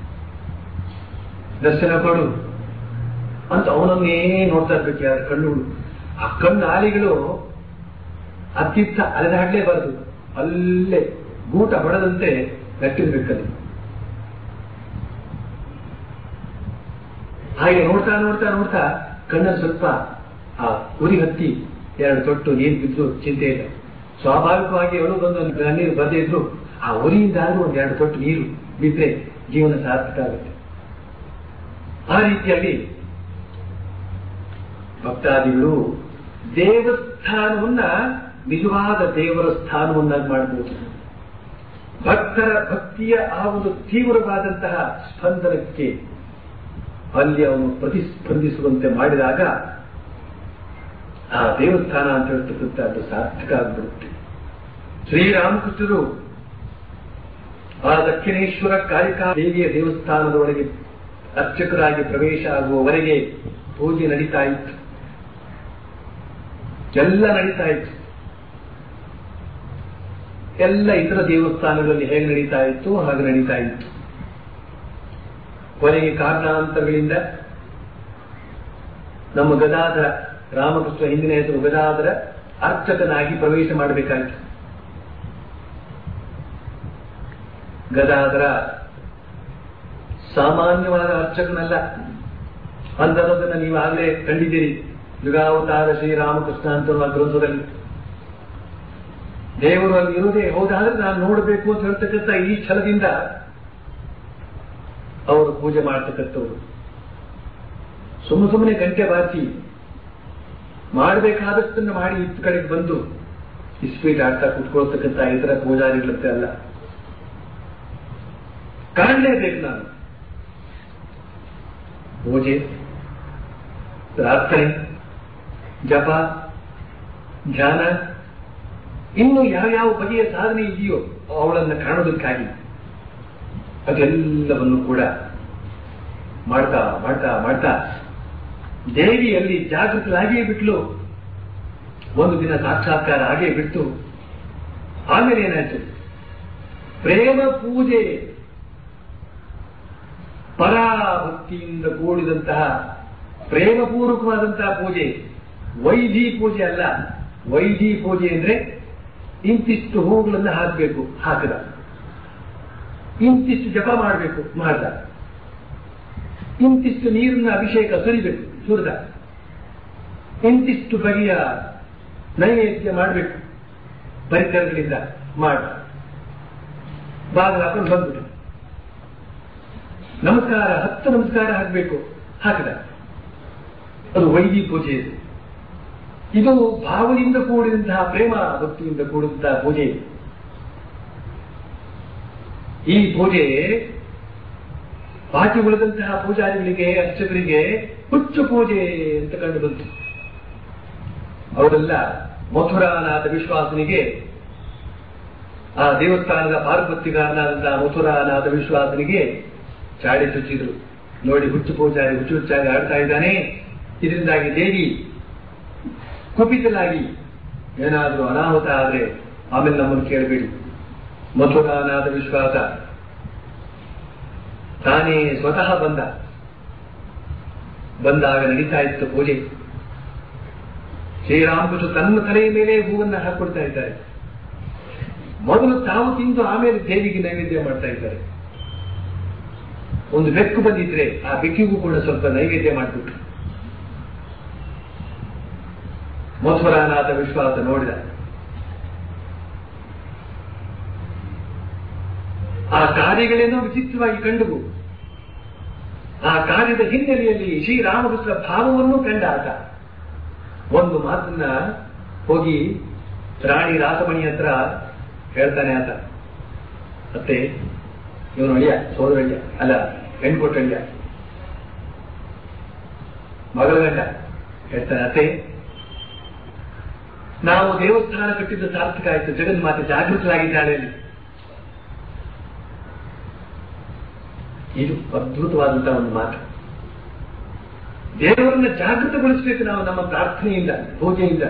ದರ್ಶನ ಕೊಡು ಅಂತ ಅವನನ್ನೇ ನೋಡ್ತಾ ಇರ್ಬೇಕು ಯಾರು ಕಣ್ಣುಗಳು ಆ ಕಣ್ಣು ಆಲಿಗಳು ಅತ್ತಿತ್ತ ಅಲೆದಾಡ್ಲೇಬಾರದು ಅಲ್ಲೇ ಗೂಟ ಹೊಡೆದಂತೆ ನಟ್ಟಿರ್ಬೇಕಲ್ಲಿ ಹಾಗೆ ನೋಡ್ತಾ ನೋಡ್ತಾ ನೋಡ್ತಾ ಕಣ್ಣಲ್ಲಿ ಸ್ವಲ್ಪ ಆ ಉರಿ ಹತ್ತಿ ಎರಡು ತೊಟ್ಟು ನೀರು ಬಿದ್ದು ಚಿಂತೆ ಇಲ್ಲ ಸ್ವಾಭಾವಿಕವಾಗಿ ಅವಳು ಬಂದು ಒಂದು ನೀರು ಬರದೇ ಇದ್ರು ಆ ಉರಿಯಿಂದಾದ್ರೂ ಒಂದು ಎರಡು ತೊಟ್ಟು ನೀರು ಬಿದ್ದರೆ ಜೀವನ ಸಾರ್ಥಕ ಆಗುತ್ತೆ ಆ ರೀತಿಯಲ್ಲಿ ಭಕ್ತಾದಿಗಳು ದೇವಸ್ಥಾನವನ್ನ ನಿಜವಾದ ದೇವರ ಸ್ಥಾನವನ್ನಾಗಿ ಮಾಡಬಹುದು ಭಕ್ತರ ಭಕ್ತಿಯ ಆ ಒಂದು ತೀವ್ರವಾದಂತಹ ಸ್ಪಂದನಕ್ಕೆ ಅಲ್ಲಿ ಅವನು ಪ್ರತಿಸ್ಪಂದಿಸುವಂತೆ ಮಾಡಿದಾಗ ಆ ದೇವಸ್ಥಾನ ಅಂತ ಹೇಳ್ತಕ್ಕಂಥ ಅದು ಸಾರ್ಥಕ ಆಗಿಬಿಡುತ್ತೆ ಶ್ರೀರಾಮಕೃಷ್ಣರು ಆ ದಕ್ಷಿಣೇಶ್ವರ ಕಾಳಿಕಾ ದೇವಿಯ ದೇವಸ್ಥಾನದ ಒಳಗೆ ಅರ್ಚಕರಾಗಿ ಪ್ರವೇಶ ಆಗುವವರೆಗೆ ಪೂಜೆ ನಡೀತಾ ಇತ್ತು ಎಲ್ಲ ನಡೀತಾ ಇತ್ತು ಎಲ್ಲ ಇತರ ದೇವಸ್ಥಾನಗಳಲ್ಲಿ ಹೇಗೆ ನಡೀತಾ ಇತ್ತು ಹಾಗೆ ನಡೀತಾ ಇತ್ತು ಕೊನೆಗೆ ಕಾರಣಾಂತರಗಳಿಂದ ನಮ್ಮ ಗದಾಧರ ರಾಮಕೃಷ್ಣ ಹಿಂದಿನ ಹೆಸರು ಗದಾಧರ ಅರ್ಚಕನಾಗಿ ಪ್ರವೇಶ ಮಾಡಬೇಕಾಯಿತು ಗದಾಧರ ಸಾಮಾನ್ಯವಾದ ಅರ್ಚಕನಲ್ಲ ಅಂತನ್ನೋದನ್ನ ನೀವು ಆಗಲೇ ಕಂಡಿದ್ದೀರಿ ಯುಗಾವತಾರ ಶ್ರೀರಾಮಕೃಷ್ಣ ಅಂತ ಗ್ರಂಥದಲ್ಲಿ ದೇವರು ಅಲ್ಲಿ ಇರುವುದೇ ಹೌದಾದ್ರೆ ನಾನು ನೋಡಬೇಕು ಅಂತ ಹೇಳ್ತಕ್ಕಂಥ ಈ ಛಲದಿಂದ ಅವರು ಪೂಜೆ ಮಾಡ್ತಕ್ಕಂಥವ್ರು ಸುಮ್ಮ ಸುಮ್ಮನೆ ಗಂಟೆ ಬಾಚಿ ಮಾಡಬೇಕಾದಷ್ಟನ್ನು ಮಾಡಿ ಇತ್ತ ಕಡೆಗೆ ಬಂದು ಇಸ್ಪೀಟ್ ಆಡ್ತಾ ಕುತ್ಕೊಳ್ತಕ್ಕಂಥ ಇತರ ಪೂಜಾರಿಗಳಂತೆ ಅಲ್ಲ ಕಾಣಲೇಬೇಕು ನಾನು ಪೂಜೆ ಪ್ರಾರ್ಥನೆ ಜಪ ಧ್ಯಾನ ಇನ್ನು ಯಾವ್ಯಾವ ಬಗೆಯ ಸಾಧನೆ ಇದೆಯೋ ಅವಳನ್ನು ಕಾಣೋದಕ್ಕಾಗಿ ಅದೆಲ್ಲವನ್ನು ಕೂಡ ಮಾಡ್ತಾ ಮಾಡ್ತಾ ಮಾಡ್ತಾ ದೇವಿಯಲ್ಲಿ ಜಾಗೃತರಾಗಿಯೇ ಬಿಟ್ಲು ಒಂದು ದಿನ ಸಾಕ್ಷಾತ್ಕಾರ ಆಗೇ ಬಿಟ್ಟು ಆಮೇಲೆ ಏನಾಯ್ತು ಪ್ರೇಮ ಪೂಜೆ ಪರಾಭಕ್ತಿಯಿಂದ ಕೂಡಿದಂತಹ ಪ್ರೇಮಪೂರ್ವಕವಾದಂತಹ ಪೂಜೆ ವೈಧಿ ಪೂಜೆ ಅಲ್ಲ ವೈಧಿ ಪೂಜೆ ಅಂದ್ರೆ ಇಂತಿಷ್ಟು ಹೂಗಳನ್ನು ಹಾಕಬೇಕು ಹಾಕದ ಇಂತಿಷ್ಟು ಜಪ ಮಾಡಬೇಕು ಮಾಡ್ದ ಇಂತಿಷ್ಟು ನೀರಿನ ಅಭಿಷೇಕ ಸುರಿಬೇಕು ಸುರಿದ ಇಂತಿಷ್ಟು ಬಗೆಯ ನೈವೇದ್ಯ ಮಾಡಬೇಕು ಪರಿಕರಗಳಿಂದ ಮಾಡ ಬಾಗಿಲು ಹಾಕೊಂಡು ಬಂದ್ಬಿಟ್ಟು ನಮಸ್ಕಾರ ಹತ್ತು ನಮಸ್ಕಾರ ಹಾಕಬೇಕು ಹಾಕಿದ ಅದು ವೈದಿ ಪೂಜೆ ಇದು ಇದು ಭಾವದಿಂದ ಕೂಡಿದಂತಹ ಪ್ರೇಮ ಭಕ್ತಿಯಿಂದ ಕೂಡಿದಂತಹ ಪೂಜೆ ಇದು. ಈ ಪೂಜೆ ಬಾಕಿ ಉಳಿದಂತಹ ಪೂಜಾರಿಗಳಿಗೆ ಅರ್ಚಕರಿಗೆ ಹುಚ್ಚು ಪೂಜೆ ಅಂತ ಕಂಡು ಬಂತು ಅವರೆಲ್ಲ ಮಥುರಾನಾಥ ವಿಶ್ವಾಸನಿಗೆ ಆ ದೇವಸ್ಥಾನದ ಪಾರ್ವತಿಗಾರನಾದಂತಹ ಮಥುರಾನಾಥ ವಿಶ್ವಾಸನಿಗೆ ಚಾಡಿ ಚುಚ್ಚಿದ್ರು ನೋಡಿ ಹುಚ್ಚು ಪೂಜಾರಿ ಹುಚ್ಚು ಹುಚ್ಚಾಗಿ ಆಡ್ತಾ ಇದ್ದಾನೆ ಇದರಿಂದಾಗಿ ದೇವಿ ಕುಪಿತಲಾಗಿ ಏನಾದರೂ ಅನಾಹುತ ಆದ್ರೆ ಆಮೇಲೆ ನಮ್ಮನ್ನು ಕೇಳಬೇಡಿ ಮಥುರಾನಾದ ವಿಶ್ವಾಸ ತಾನೇ ಸ್ವತಃ ಬಂದ ಬಂದಾಗ ನಡೀತಾ ಇತ್ತು ಪೂಜೆ ಶ್ರೀರಾಮಕೃಷ್ಣ ತನ್ನ ತಲೆಯ ಮೇಲೆ ಹೂವನ್ನು ಹಾಕೊಡ್ತಾ ಇದ್ದಾರೆ ಮೊದಲು ತಾವು ತಿಂದು ಆಮೇಲೆ ದೇವಿಗೆ ನೈವೇದ್ಯ ಮಾಡ್ತಾ ಇದ್ದಾರೆ ಒಂದು ಬೆಕ್ಕು ಬಂದಿದ್ರೆ ಆ ಬೆಕ್ಕಿಗೂ ಕೂಡ ಸ್ವಲ್ಪ ನೈವೇದ್ಯ ಮಾಡಿಬಿಟ್ರು ಮಥುರಾನಾಥ ವಿಶ್ವಾಸ ನೋಡಿದ ಆ ಕಾರ್ಯಗಳೇನೋ ವಿಚಿತ್ರವಾಗಿ ಕಂಡುವು ಆ ಕಾರ್ಯದ ಹಿನ್ನೆಲೆಯಲ್ಲಿ ಶ್ರೀರಾಮಕೃಷ್ಣ ಭಾವವನ್ನು ಕಂಡ ಆತ ಒಂದು ಮಾತನ್ನ ಹೋಗಿ ರಾಣಿ ರಾಸಮಣಿ ಹತ್ರ ಹೇಳ್ತಾನೆ ಆತ ಮತ್ತೆ ಇವನು ಅಳಿಯ ಸೋದರಳಿಯ ಅಲ್ಲ ಹೆಣ್ಕೊಟ್ಟಳಿಯ ಮಗಳ ಗಂಡ ಹೇಳ್ತಾನೆ ಅತ್ತೆ ನಾವು ದೇವಸ್ಥಾನ ಕಟ್ಟಿದ್ದು ಸಾರ್ಥಕ ಆಯ್ತು ಜಗನ್ಮಾತೆ ಜಾಗೃತರಾಗಿದ್ದಾಳೆ ಅಲ್ಲಿ ಇದು ಅದ್ಭುತವಾದಂತಹ ಒಂದು ಮಾತು ದೇವರನ್ನ ಜಾಗೃತಗೊಳಿಸಬೇಕು ನಾವು ನಮ್ಮ ಪ್ರಾರ್ಥನೆಯಿಂದ ಪೂಜೆಯಿಂದ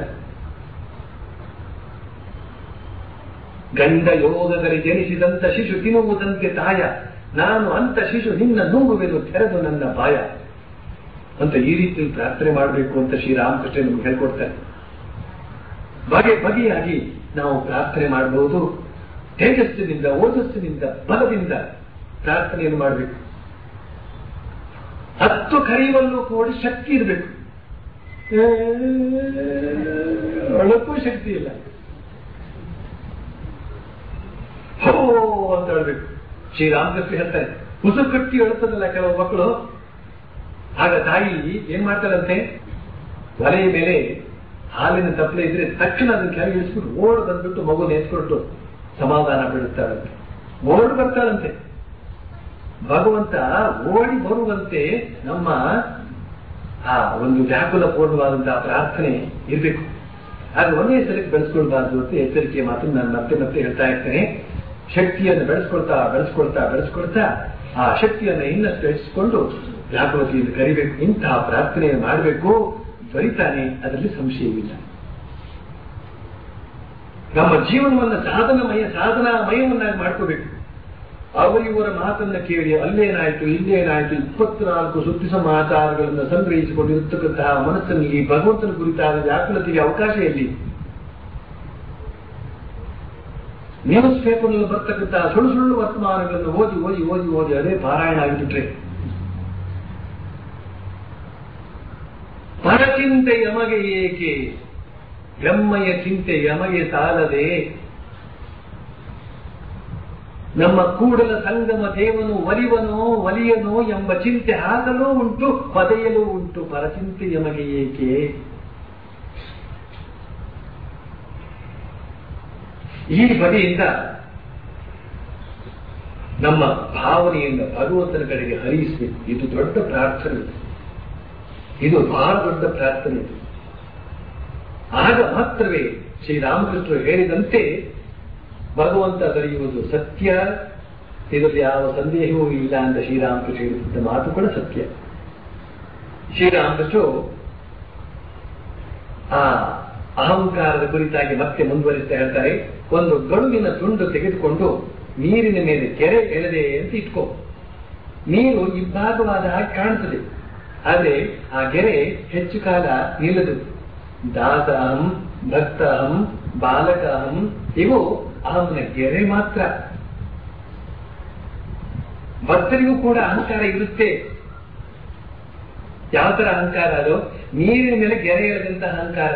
ಗಂಡ ಯೋಗದಲ್ಲಿ ಜನಿಸಿದಂತ ಶಿಶು ತಿನ್ನುವುದಂತೆ ತಾಯ ನಾನು ಅಂತ ಶಿಶು ನಿನ್ನ ನುಂಗುವೆನು ತೆರೆದು ನನ್ನ ಬಾಯ ಅಂತ ಈ ರೀತಿ ಪ್ರಾರ್ಥನೆ ಮಾಡಬೇಕು ಅಂತ ಶ್ರೀರಾಮಕೃಷ್ಣ ನಮ್ಗೆ ಹೇಳ್ಕೊಡ್ತಾರೆ ಬಗೆ ಬಗೆಯಾಗಿ ನಾವು ಪ್ರಾರ್ಥನೆ ಮಾಡಬಹುದು ತೇಜಸ್ಸಿನಿಂದ ಓಜಸ್ಸಿನಿಂದ ಬಲದಿಂದ ಪ್ರಾರ್ಥನೆಯನ್ನು ಮಾಡಬೇಕು ಹತ್ತು ಕರೆಯುವಲ್ಲೂ ಕೂಡ ಶಕ್ತಿ ಇರಬೇಕು ಒಳಕ್ಕೂ ಶಕ್ತಿ ಇಲ್ಲ ಹೋ ಅಂತ ಹೇಳ್ಬೇಕು ಶ್ರೀರಾಮಕೃಷ್ಣ ಹೇಳ್ತಾರೆ ಉಸು ಕಟ್ಟಿ ಅಳುತ್ತದಲ್ಲ ಕೆಲವು ಮಕ್ಕಳು ಆಗ ತಾಯಿ ಏನ್ ಮಾಡ್ತಾರಂತೆ ಒಲೆಯ ಮೇಲೆ ಹಾಲಿನ ತಪ್ಪಲೆ ಇದ್ರೆ ತಕ್ಷಣ ಅದನ್ನ ಕೆಳಗೆ ಇಳಿಸ್ಬಿಟ್ಟು ಓಡ್ ಬಂದ್ಬಿಟ್ಟು ಮಗು ನೇತ್ಕೊಟ್ಟು ಸಮಾಧಾನ ಬೀಳುತ್ತಾಳಂತೆ ಓಡ್ ಬರ್ತಾಳಂತೆ ಭಗವಂತ ಓಡಿ ಬರುವಂತೆ ನಮ್ಮ ಆ ಒಂದು ವ್ಯಾಕುಲ ಪೂರ್ಣವಾದಂತಹ ಪ್ರಾರ್ಥನೆ ಇರಬೇಕು ಅದು ಒಂದೇ ಸಲಕ್ಕೆ ಬೆಳೆಸ್ಕೊಳ್ಬಾರ್ದು ಅಂತ ಎಚ್ಚರಿಕೆ ಮಾತು ನಾನು ಮತ್ತೆ ಮತ್ತೆ ಹೇಳ್ತಾ ಇರ್ತೇನೆ ಶಕ್ತಿಯನ್ನು ಬೆಳೆಸ್ಕೊಳ್ತಾ ಬೆಳೆಸ್ಕೊಳ್ತಾ ಬೆಳೆಸ್ಕೊಳ್ತಾ ಆ ಶಕ್ತಿಯನ್ನು ಇನ್ನಷ್ಟು ಹೆಚ್ಚಿಸಿಕೊಂಡು ವ್ಯಾಕುಲತೆಯಿಂದ ಕರಿಬೇಕು ಇಂತಹ ಪ್ರಾರ್ಥನೆಯನ್ನು ಮಾಡಬೇಕು ದೊರಿತಾನೆ ಅದರಲ್ಲಿ ಸಂಶಯವಿಲ್ಲ ನಮ್ಮ ಜೀವನವನ್ನು ಸಾಧನಮಯ ಸಾಧನಾಮಯವನ್ನಾಗಿ ಮಾಡ್ಕೋಬೇಕು ಅವರಿವರ ಮಾತನ್ನ ಕೇಳಿ ಅಲ್ಲೇನಾಯ್ತು ಇಲ್ಲೇನಾಯ್ತು ಇಪ್ಪತ್ನಾಲ್ಕು ಸುದ್ದಿ ಸಮಾಚಾರಗಳನ್ನು ಸಂಗ್ರಹಿಸಿಕೊಂಡಿರತಕ್ಕಂತಹ ಮನಸ್ಸಿನಲ್ಲಿ ಭಗವಂತನ ಕುರಿತಾದ ವ್ಯಾಕುಲತೆಗೆ ಅವಕಾಶ ಎಲ್ಲಿ ನ್ಯೂಸ್ ಪೇಪರ್ನಲ್ಲಿ ಬರ್ತಕ್ಕಂತಹ ಸುಳ್ಳು ಸುಳ್ಳು ವರ್ತಮಾನಗಳನ್ನು ಓದಿ ಓದಿ ಓದಿ ಓದಿ ಅದೇ ಪಾರಾಯಣ ಆಗಿಬಿಟ್ರೆ ಪರಚಿಂತೆ ಯಮಗೆ ಏಕೆ ಬ್ರಹ್ಮಯ ಚಿಂತೆ ಯಮಗೆ ಸಾಲದೆ ನಮ್ಮ ಕೂಡಲ ಸಂಗಮ ದೇವನು ಒಲಿವನೋ ಒಲಿಯನೋ ಎಂಬ ಚಿಂತೆ ಆಗಲೂ ಉಂಟು ಪದೆಯಲೂ ಉಂಟು ಪರಚಿಂತೆ ಯಮಗೆ ಏಕೆ ಈ ಬಗೆಯಿಂದ ನಮ್ಮ ಭಾವನೆಯಿಂದ ಭಗವಂತನ ಕಡೆಗೆ ಹರಿಸಬೇಕು ಇದು ದೊಡ್ಡ ಪ್ರಾರ್ಥನೆ ಇದು ಬಹಳ ದೊಡ್ಡ ಪ್ರಾರ್ಥನೆ ಇದು ಆಗ ಮಾತ್ರವೇ ಶ್ರೀರಾಮಕೃಷ್ಣರು ಹೇಳಿದಂತೆ ಭಗವಂತ ದೊರೆಯುವುದು ಸತ್ಯ ಇದರಲ್ಲಿ ಯಾವ ಸಂದೇಹವೂ ಇಲ್ಲ ಅಂತ ಶ್ರೀರಾಮಕೃಷ್ಣ ಹೇಳಿದ ಮಾತು ಕೂಡ ಸತ್ಯ ಶ್ರೀರಾಮಕೃಷ್ಣರು ಆ ಅಹಂಕಾರದ ಕುರಿತಾಗಿ ಮತ್ತೆ ಮುಂದುವರಿಸ್ತಾ ಹೇಳ್ತಾರೆ ಒಂದು ಗಡುವಿನ ತುಂಡು ತೆಗೆದುಕೊಂಡು ನೀರಿನ ಮೇಲೆ ಕೆರೆ ಎಳೆದೆ ಅಂತ ಇಟ್ಕೋ ನೀರು ಇಬ್ಬಾಗವಾದ ಹಾಗೆ ಕಾಣ್ತದೆ ಆದ್ರೆ ಆ ಕೆರೆ ಹೆಚ್ಚು ಕಾಲ ನಿಲ್ಲದು ದಾಸ ಅಹಂ ಭಕ್ತ ಅಹಂ ಬಾಲಕ ಅಹಂ ಇವು ಅಹಂನ ಗೆರೆ ಮಾತ್ರ ಭಕ್ತರಿಗೂ ಕೂಡ ಅಹಂಕಾರ ಇರುತ್ತೆ ಯಾವ ತರ ಅಹಂಕಾರ ಅದು ನೀರಿನ ಮೇಲೆ ಗೆರೆ ಎಳೆದಂತ ಅಹಂಕಾರ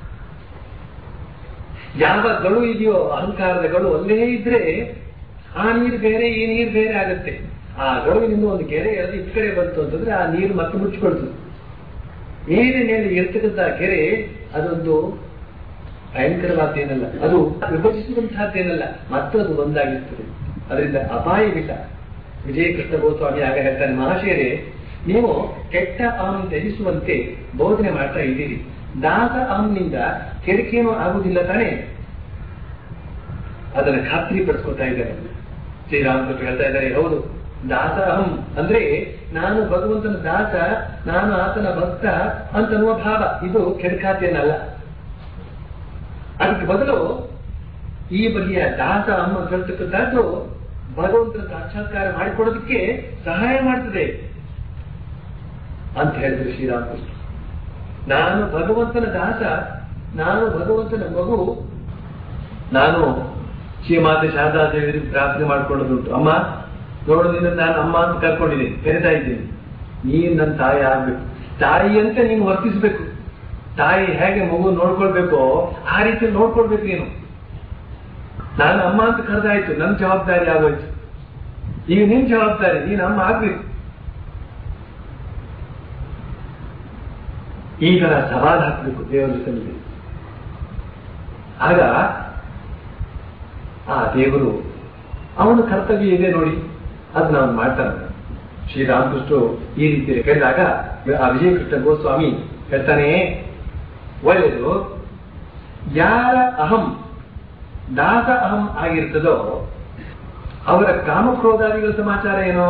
ಯಾವ ಗಳು ಇದೆಯೋ ಅಹಂಕಾರದ ಗಳು ಅಲ್ಲೇ ಇದ್ರೆ ಆ ನೀರು ಬೇರೆ ಈ ನೀರು ಬೇರೆ ಆಗುತ್ತೆ ಆ ಗಡುವಿನಿಂದ ಒಂದು ಗೆರೆ ಎಳೆದು ಈ ಕಡೆ ಬಂತು ಅಂತಂದ್ರೆ ಆ ನೀರು ಮತ್ತೆ ಮುಚ್ಚಿಕೊಳ್ತದೆ ನೀರಿನಲ್ಲಿ ಇರ್ತಕ್ಕಂಥ ಕೆರೆ ಅದೊಂದು ಭಯಂಕರವಾದ್ದೇನಲ್ಲ ಅದು ವಿಭಜಿಸುವಂತಹದ್ದೇನಲ್ಲ ಮತ್ತೆ ಅದು ಒಂದಾಗಿರ್ತದೆ ಅದರಿಂದ ಅಪಾಯವಿಲ್ಲ ವಿಜಯಕೃಷ್ಣ ಗೋಸ್ವಾಮಿ ಆಗ ಹೇಳ್ತಾನೆ ಮಹಾಶಯರೇ ನೀವು ಕೆಟ್ಟ ಅಹಂ ತ್ಯಜಿಸುವಂತೆ ಬೋಧನೆ ಮಾಡ್ತಾ ಇದ್ದೀರಿ ದಾಸ ಅಹಂನಿಂದ ಕೆಡಕೇನೂ ಆಗುವುದಿಲ್ಲ ತಾನೇ ಅದನ್ನ ಖಾತ್ರಿ ಪಡಿಸ್ಕೊತಾ ಇದ್ದಾರೆ ಶ್ರೀರಾಮಕೃಷ್ಣ ಹೇಳ್ತಾ ಇದ್ದಾರೆ ಹೌದು ದಾಸ ಅಹಂ ಅಂದ್ರೆ ನಾನು ಭಗವಂತನ ದಾಸ ನಾನು ಆತನ ಭಕ್ತ ಅಂತನ್ನುವ ಭಾವ ಇದು ಕೆಡಕಾತೇನಲ್ಲ ಅದಕ್ಕೆ ಬದಲು ಈ ಬಗೆಯ ದಾಸ ಅಮ್ಮ ಅಂತ ಹೇಳ್ತಕ್ಕಂಥದ್ದು ಭಗವಂತನ ಸಾಕ್ಷಾತ್ಕಾರ ಮಾಡಿಕೊಡೋದಕ್ಕೆ ಸಹಾಯ ಮಾಡ್ತದೆ ಅಂತ ಹೇಳಿದ್ರು ಶ್ರೀರಾಮಕೃಷ್ಣ ನಾನು ಭಗವಂತನ ದಾಸ ನಾನು ಭಗವಂತನ ಮಗು ನಾನು ಶ್ರೀಮಾತೆ ಶಾರದಾದೇವಿಯರಿಗೆ ಪ್ರಾರ್ಥನೆ ಮಾಡ್ಕೊಳ್ಳೋದುಂಟು ಅಮ್ಮ ನೋಡು ನಿನ್ನ ನಾನು ಅಮ್ಮ ಅಂತ ಕರ್ಕೊಂಡಿದ್ದೀನಿ ಕರಿತಾ ಇದ್ದೀನಿ ನೀನ್ ನನ್ನ ತಾಯಿ ಆಗ್ಬೇಕು ತಾಯಿ ಅಂತ ನೀನು ವರ್ತಿಸ್ಬೇಕು ತಾಯಿ ಹೇಗೆ ಮಗು ನೋಡ್ಕೊಳ್ಬೇಕೋ ಆ ರೀತಿ ನೋಡ್ಕೊಳ್ಬೇಕು ನೀನು ನಾನು ಅಮ್ಮ ಅಂತ ಕರೆದಾಯ್ತು ನನ್ನ ಜವಾಬ್ದಾರಿ ಆಗೋಯ್ತು ಈಗ ನಿನ್ ಜವಾಬ್ದಾರಿ ನೀನ್ ಅಮ್ಮ ಆಗ್ಬೇಕು ಈ ತರ ಸವಾಲು ಹಾಕಬೇಕು ದೇವರ ಜೊತೆಯಲ್ಲಿ ಆಗ ಆ ದೇವರು ಅವನ ಕರ್ತವ್ಯ ಇದೆ ನೋಡಿ ಅದನ್ನ ಅವನು ಮಾಡ್ತಾನೆ ಶ್ರೀರಾಮಕೃಷ್ಣ ಈ ರೀತಿ ಕೇಳಿದಾಗ ಆ ವಿಜಯಕೃಷ್ಣ ಗೋಸ್ವಾಮಿ ಹೇಳ್ತಾನೆ ಒಳ್ಳೆಯದು ಯಾರ ಅಹಂ ದಾಸ ಅಹಂ ಆಗಿರ್ತದೋ ಅವರ ಕಾಮಕ್ರೋಧಾದಿಗಳ ಸಮಾಚಾರ ಏನೋ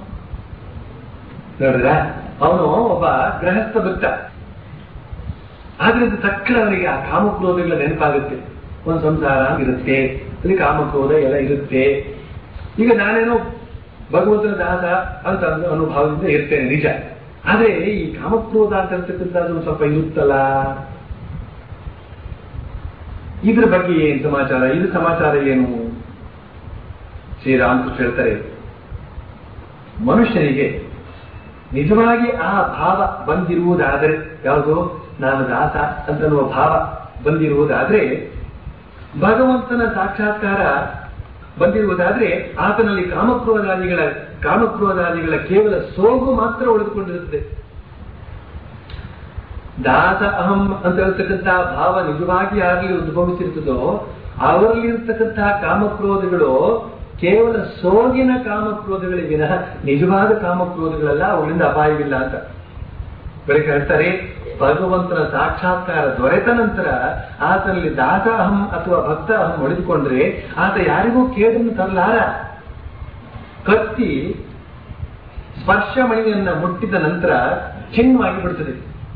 ನೋಡಿದ್ರ ಅವನು ಒಬ್ಬ ಗೃಹಸ್ಥ ಭಕ್ತ ಆದ್ರಿಂದ ತಕ್ಷಣ ಅವನಿಗೆ ಆ ಕಾಮಕ್ರೋಧಗಳ ನೆನಪಾಗುತ್ತೆ ಒಂದು ಸಂಸಾರ ಇರುತ್ತೆ ಅಲ್ಲಿ ಕಾಮಕ್ರೋಧ ಎಲ್ಲ ಇರುತ್ತೆ ಈಗ ನಾನೇನೋ ಭಗವಂತನ ದಾಸ ಅಂತ ಅನ್ನೋ ಅನುಭವದಿಂದ ಇರ್ತೇನೆ ನಿಜ ಆದ್ರೆ ಈ ಕಾಮಕ್ರೋಧ ಅಂತ ಇರ್ತಕ್ಕಂಥದ್ದು ಒಂದು ಸ್ವಲ್ಪ ಇರುತ್ತಲ್ಲ ಇದ್ರ ಬಗ್ಗೆ ಏನ್ ಸಮಾಚಾರ ಇದ್ರ ಸಮಾಚಾರ ಏನು ಶ್ರೀರಾಮಕೃಷ್ಣ ಹೇಳ್ತಾರೆ ಮನುಷ್ಯನಿಗೆ ನಿಜವಾಗಿ ಆ ಭಾವ ಬಂದಿರುವುದಾದರೆ ಯಾವುದು ನಾನು ದಾಸ ಅಂತನ್ನುವ ಭಾವ ಬಂದಿರುವುದಾದ್ರೆ ಭಗವಂತನ ಸಾಕ್ಷಾತ್ಕಾರ ಬಂದಿರುವುದಾದ್ರೆ ಆತನಲ್ಲಿ ಕಾಮಕ್ರೋಧಾದಿಗಳ ಕಾಮಕ್ರೋಧಾದಿಗಳ ಕೇವಲ ಸೋಗು ಮಾತ್ರ ಉಳಿದುಕೊಂಡಿರುತ್ತದೆ ದಾಸ ಅಹಂ ಅಂತ ಹೇಳ್ತಕ್ಕಂತಹ ಭಾವ ನಿಜವಾಗಿ ಆಗಲಿ ಉದ್ಭವಿಸಿರ್ತದೋ ಅವರಲ್ಲಿರ್ತಕ್ಕಂತಹ ಕಾಮಕ್ರೋಧಗಳು ಕೇವಲ ಸೋಗಿನ ಕಾಮಕ್ರೋಧಗಳೇ ವಿನಃ ನಿಜವಾದ ಕಾಮಕ್ರೋಧಗಳೆಲ್ಲ ಅವರಿಂದ ಅಪಾಯವಿಲ್ಲ ಅಂತ ಬೆಳಗ್ಗೆ ಹೇಳ್ತಾರೆ ಭಗವಂತನ ಸಾಕ್ಷಾತ್ಕಾರ ದೊರೆತ ನಂತರ ಆತನಲ್ಲಿ ದಾಸ ಅಹಂ ಅಥವಾ ಭಕ್ತ ಅಹಂ ಒಡೆದುಕೊಂಡ್ರೆ ಆತ ಯಾರಿಗೂ ಕೇಡನ್ನು ತರಲಾರ ಕತ್ತಿ ಸ್ಪರ್ಶಮಣಿಯನ್ನ ಮುಟ್ಟಿದ ನಂತರ ಚಿನ್ನವಾಗಿ ಬಿಡುತ್ತದೆ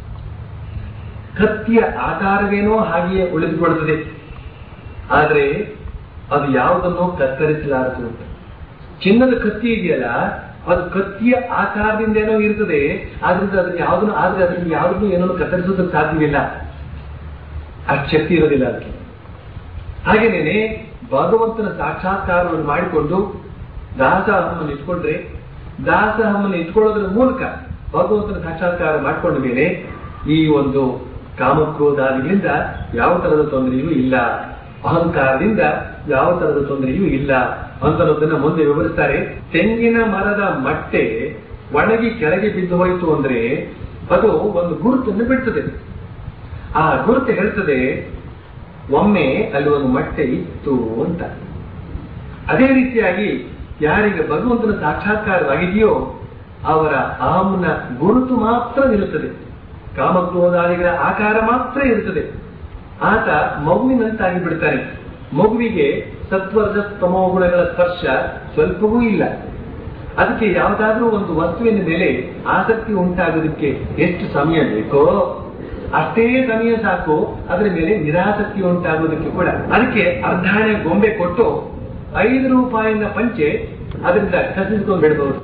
ಕತ್ತಿಯ ಆಕಾರವೇನೋ ಹಾಗೆಯೇ ಉಳಿದುಕೊಳ್ಳುತ್ತದೆ ಆದರೆ ಅದು ಯಾವುದನ್ನು ಕತ್ತರಿಸಲಾರದು ಚಿನ್ನದ ಕತ್ತಿ ಇದೆಯಲ್ಲ ಅದು ಕತ್ತಿಯ ಆಕಾರದಿಂದ ಏನೋ ಇರ್ತದೆ ಆದ್ರಿಂದ ಅದನ್ನ ಯಾವುದನ್ನು ಆದ್ರೆ ಅದಕ್ಕೆ ಯಾವುದನ್ನು ಏನೋ ಕತ್ತರಿಸೋದಕ್ಕೆ ಸಾಧ್ಯವಿಲ್ಲ ಅಷ್ಟು ಶಕ್ತಿ ಇರೋದಿಲ್ಲ ಅದಕ್ಕೆ ಹಾಗೇನೇನೆ ಭಗವಂತನ ಸಾಕ್ಷಾತ್ಕಾರವನ್ನು ಮಾಡಿಕೊಂಡು ದಾಸಹಮ್ಮನ್ನು ಇಟ್ಕೊಂಡ್ರೆ ದಾಸಹಮ್ಮನ್ನು ಇಟ್ಕೊಳ್ಳೋದ್ರ ಮೂಲಕ ಭಗವಂತನ ಸಾಕ್ಷಾತ್ಕಾರ ಮಾಡಿಕೊಂಡ ಮೇಲೆ ಈ ಒಂದು ಕಾಮಕ್ರೋಧಾದಿಗಳಿಂದ ಯಾವ ತರದ ತೊಂದರೆಯೂ ಇಲ್ಲ ಅಹಂಕಾರದಿಂದ ಯಾವ ತರದ ತೊಂದರೆಯೂ ಇಲ್ಲ ಅಂತನ್ನೋದನ್ನ ಮುಂದೆ ವಿವರಿಸ್ತಾರೆ ತೆಂಗಿನ ಮರದ ಮಟ್ಟೆ ಒಣಗಿ ಕೆಳಗೆ ಬಿದ್ದು ಹೋಯಿತು ಅಂದ್ರೆ ಅದು ಒಂದು ಗುರುತನ್ನು ಬಿಡ್ತದೆ ಆ ಗುರುತು ಹೇಳ್ತದೆ ಒಮ್ಮೆ ಅಲ್ಲಿ ಒಂದು ಮಟ್ಟೆ ಇತ್ತು ಅಂತ ಅದೇ ರೀತಿಯಾಗಿ ಯಾರಿಗೆ ಭಗವಂತನ ಸಾಕ್ಷಾತ್ಕಾರವಾಗಿದೆಯೋ ಅವರ ಅಹಂನ ಗುರುತು ಮಾತ್ರ ನಿಲ್ಲುತ್ತದೆ ಕಾಮಕ್ರೋಧಾದಿಗಳ ಆಕಾರ ಮಾತ್ರ ಇರುತ್ತದೆ ಆತ ಮಗುವಿನಂತಾಗಿ ಬಿಡ್ತಾನೆ ಮಗುವಿಗೆ ಸತ್ವರ್ಜ ತಮೋ ಗುಣಗಳ ಸ್ಪರ್ಶ ಸ್ವಲ್ಪವೂ ಇಲ್ಲ ಅದಕ್ಕೆ ಯಾವುದಾದ್ರೂ ಒಂದು ವಸ್ತುವಿನ ಮೇಲೆ ಆಸಕ್ತಿ ಉಂಟಾಗೋದಕ್ಕೆ ಎಷ್ಟು ಸಮಯ ಬೇಕೋ ಅಷ್ಟೇ ಸಮಯ ಸಾಕು ಅದರ ಮೇಲೆ ನಿರಾಸಕ್ತಿ ಉಂಟಾಗೋದಕ್ಕೆ ಕೂಡ ಅದಕ್ಕೆ ಅರ್ಧಾಣೆ ಗೊಂಬೆ ಕೊಟ್ಟು ಐದು ರೂಪಾಯಿನ ಪಂಚೆ ಅದರಿಂದ ಕಸಿದುಕೊಂಡು ಬಿಡಬಹುದು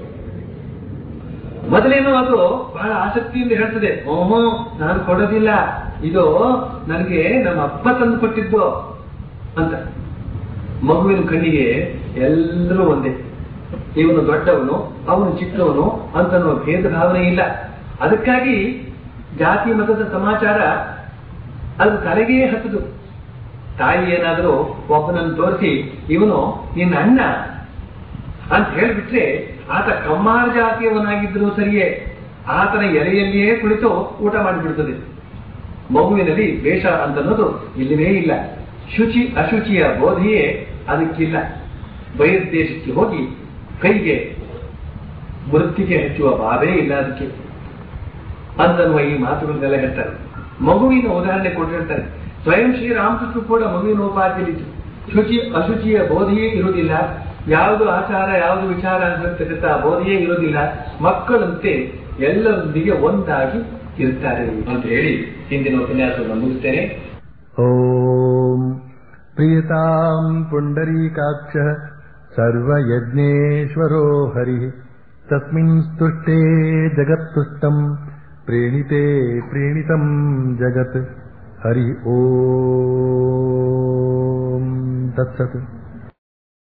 ಮೊದಲೇನೋ ಅದು ಬಹಳ ಆಸಕ್ತಿಯಿಂದ ಹೇಳ್ತದೆ ಓಹೋ ನಾನು ಕೊಡೋದಿಲ್ಲ ಇದು ನನಗೆ ನಮ್ಮ ಅಪ್ಪ ತಂದು ಕೊಟ್ಟಿದ್ದು ಅಂತ ಮಗುವಿನ ಕಣ್ಣಿಗೆ ಎಲ್ಲರೂ ಒಂದೇ ಇವನು ದೊಡ್ಡವನು ಅವನು ಚಿಕ್ಕವನು ಅಂತ ಭೇದ ಭಾವನೆ ಇಲ್ಲ ಅದಕ್ಕಾಗಿ ಜಾತಿ ಮತದ ಸಮಾಚಾರ ಅದು ತಲೆಗೇ ಹತ್ತದು ತಾಯಿ ಏನಾದರೂ ಒಬ್ಬನನ್ನು ತೋರಿಸಿ ಇವನು ನಿನ್ನ ಅಣ್ಣ ಅಂತ ಹೇಳ್ಬಿಟ್ರೆ ಆತ ಕಮ್ಮಾರ ಜಾತಿಯವನಾಗಿದ್ರು ಸರಿಯೇ ಆತನ ಎಲೆಯಲ್ಲಿಯೇ ಕುಳಿತು ಊಟ ಮಾಡಿಬಿಡ್ತದೆ ಮಗುವಿನಲ್ಲಿ ವೇಷ ಅಂತನ್ನೋದು ಇಲ್ಲವೇ ಇಲ್ಲ ಶುಚಿ ಅಶುಚಿಯ ಬೋಧೆಯೇ ಅದಕ್ಕಿಲ್ಲ ಬಹಿರ್ದೇಶಕ್ಕೆ ಹೋಗಿ ಕೈಗೆ ಮೃತ್ತಿಗೆ ಹಚ್ಚುವ ಭಾವೇ ಇಲ್ಲ ಅದಕ್ಕೆ ಅಂತನ್ನುವ ಈ ಮಾತುಗಳನ್ನೆಲ್ಲ ಹೇಳ್ತಾರೆ ಮಗುವಿನ ಉದಾಹರಣೆ ಕೊಟ್ಟಿರ್ತಾರೆ ಸ್ವಯಂ ಶ್ರೀರಾಮಕೃಷ್ಣ ಕೂಡ ಮಗುವಿನ ಉಪಾಧಿಯಲ್ಲಿತ್ತು ಶುಚಿ ಅಶುಚಿಯ ಬೋಧೆಯೇ ಇರುವುದಿಲ್ಲ ಯಾವುದು ಆಚಾರ ಯಾವುದು ವಿಚಾರ ಅನ್ನತಕ್ಕಂಥ ಬೋಧೆಯೇ ಇರುವುದಿಲ್ಲ ಮಕ್ಕಳಂತೆ ಎಲ್ಲರೊಂದಿಗೆ ಒಂದಾಗಿ ಇರ್ತಾರೆ ಅಂತ ಹೇಳಿ ಹಿಂದಿನ ಉಪನ್ಯಾಸವನ್ನು ಮುಗಿಸ್ತೇನೆ ॐ प्रियताम् पुण्डरीकाक्षः सर्वयज्ञेश्वरो हरिः तस्मिन् स्तुष्टे जगत्तुष्टम् प्रेणिते प्रेणितम् जगत् हरि ॐ तत्सत्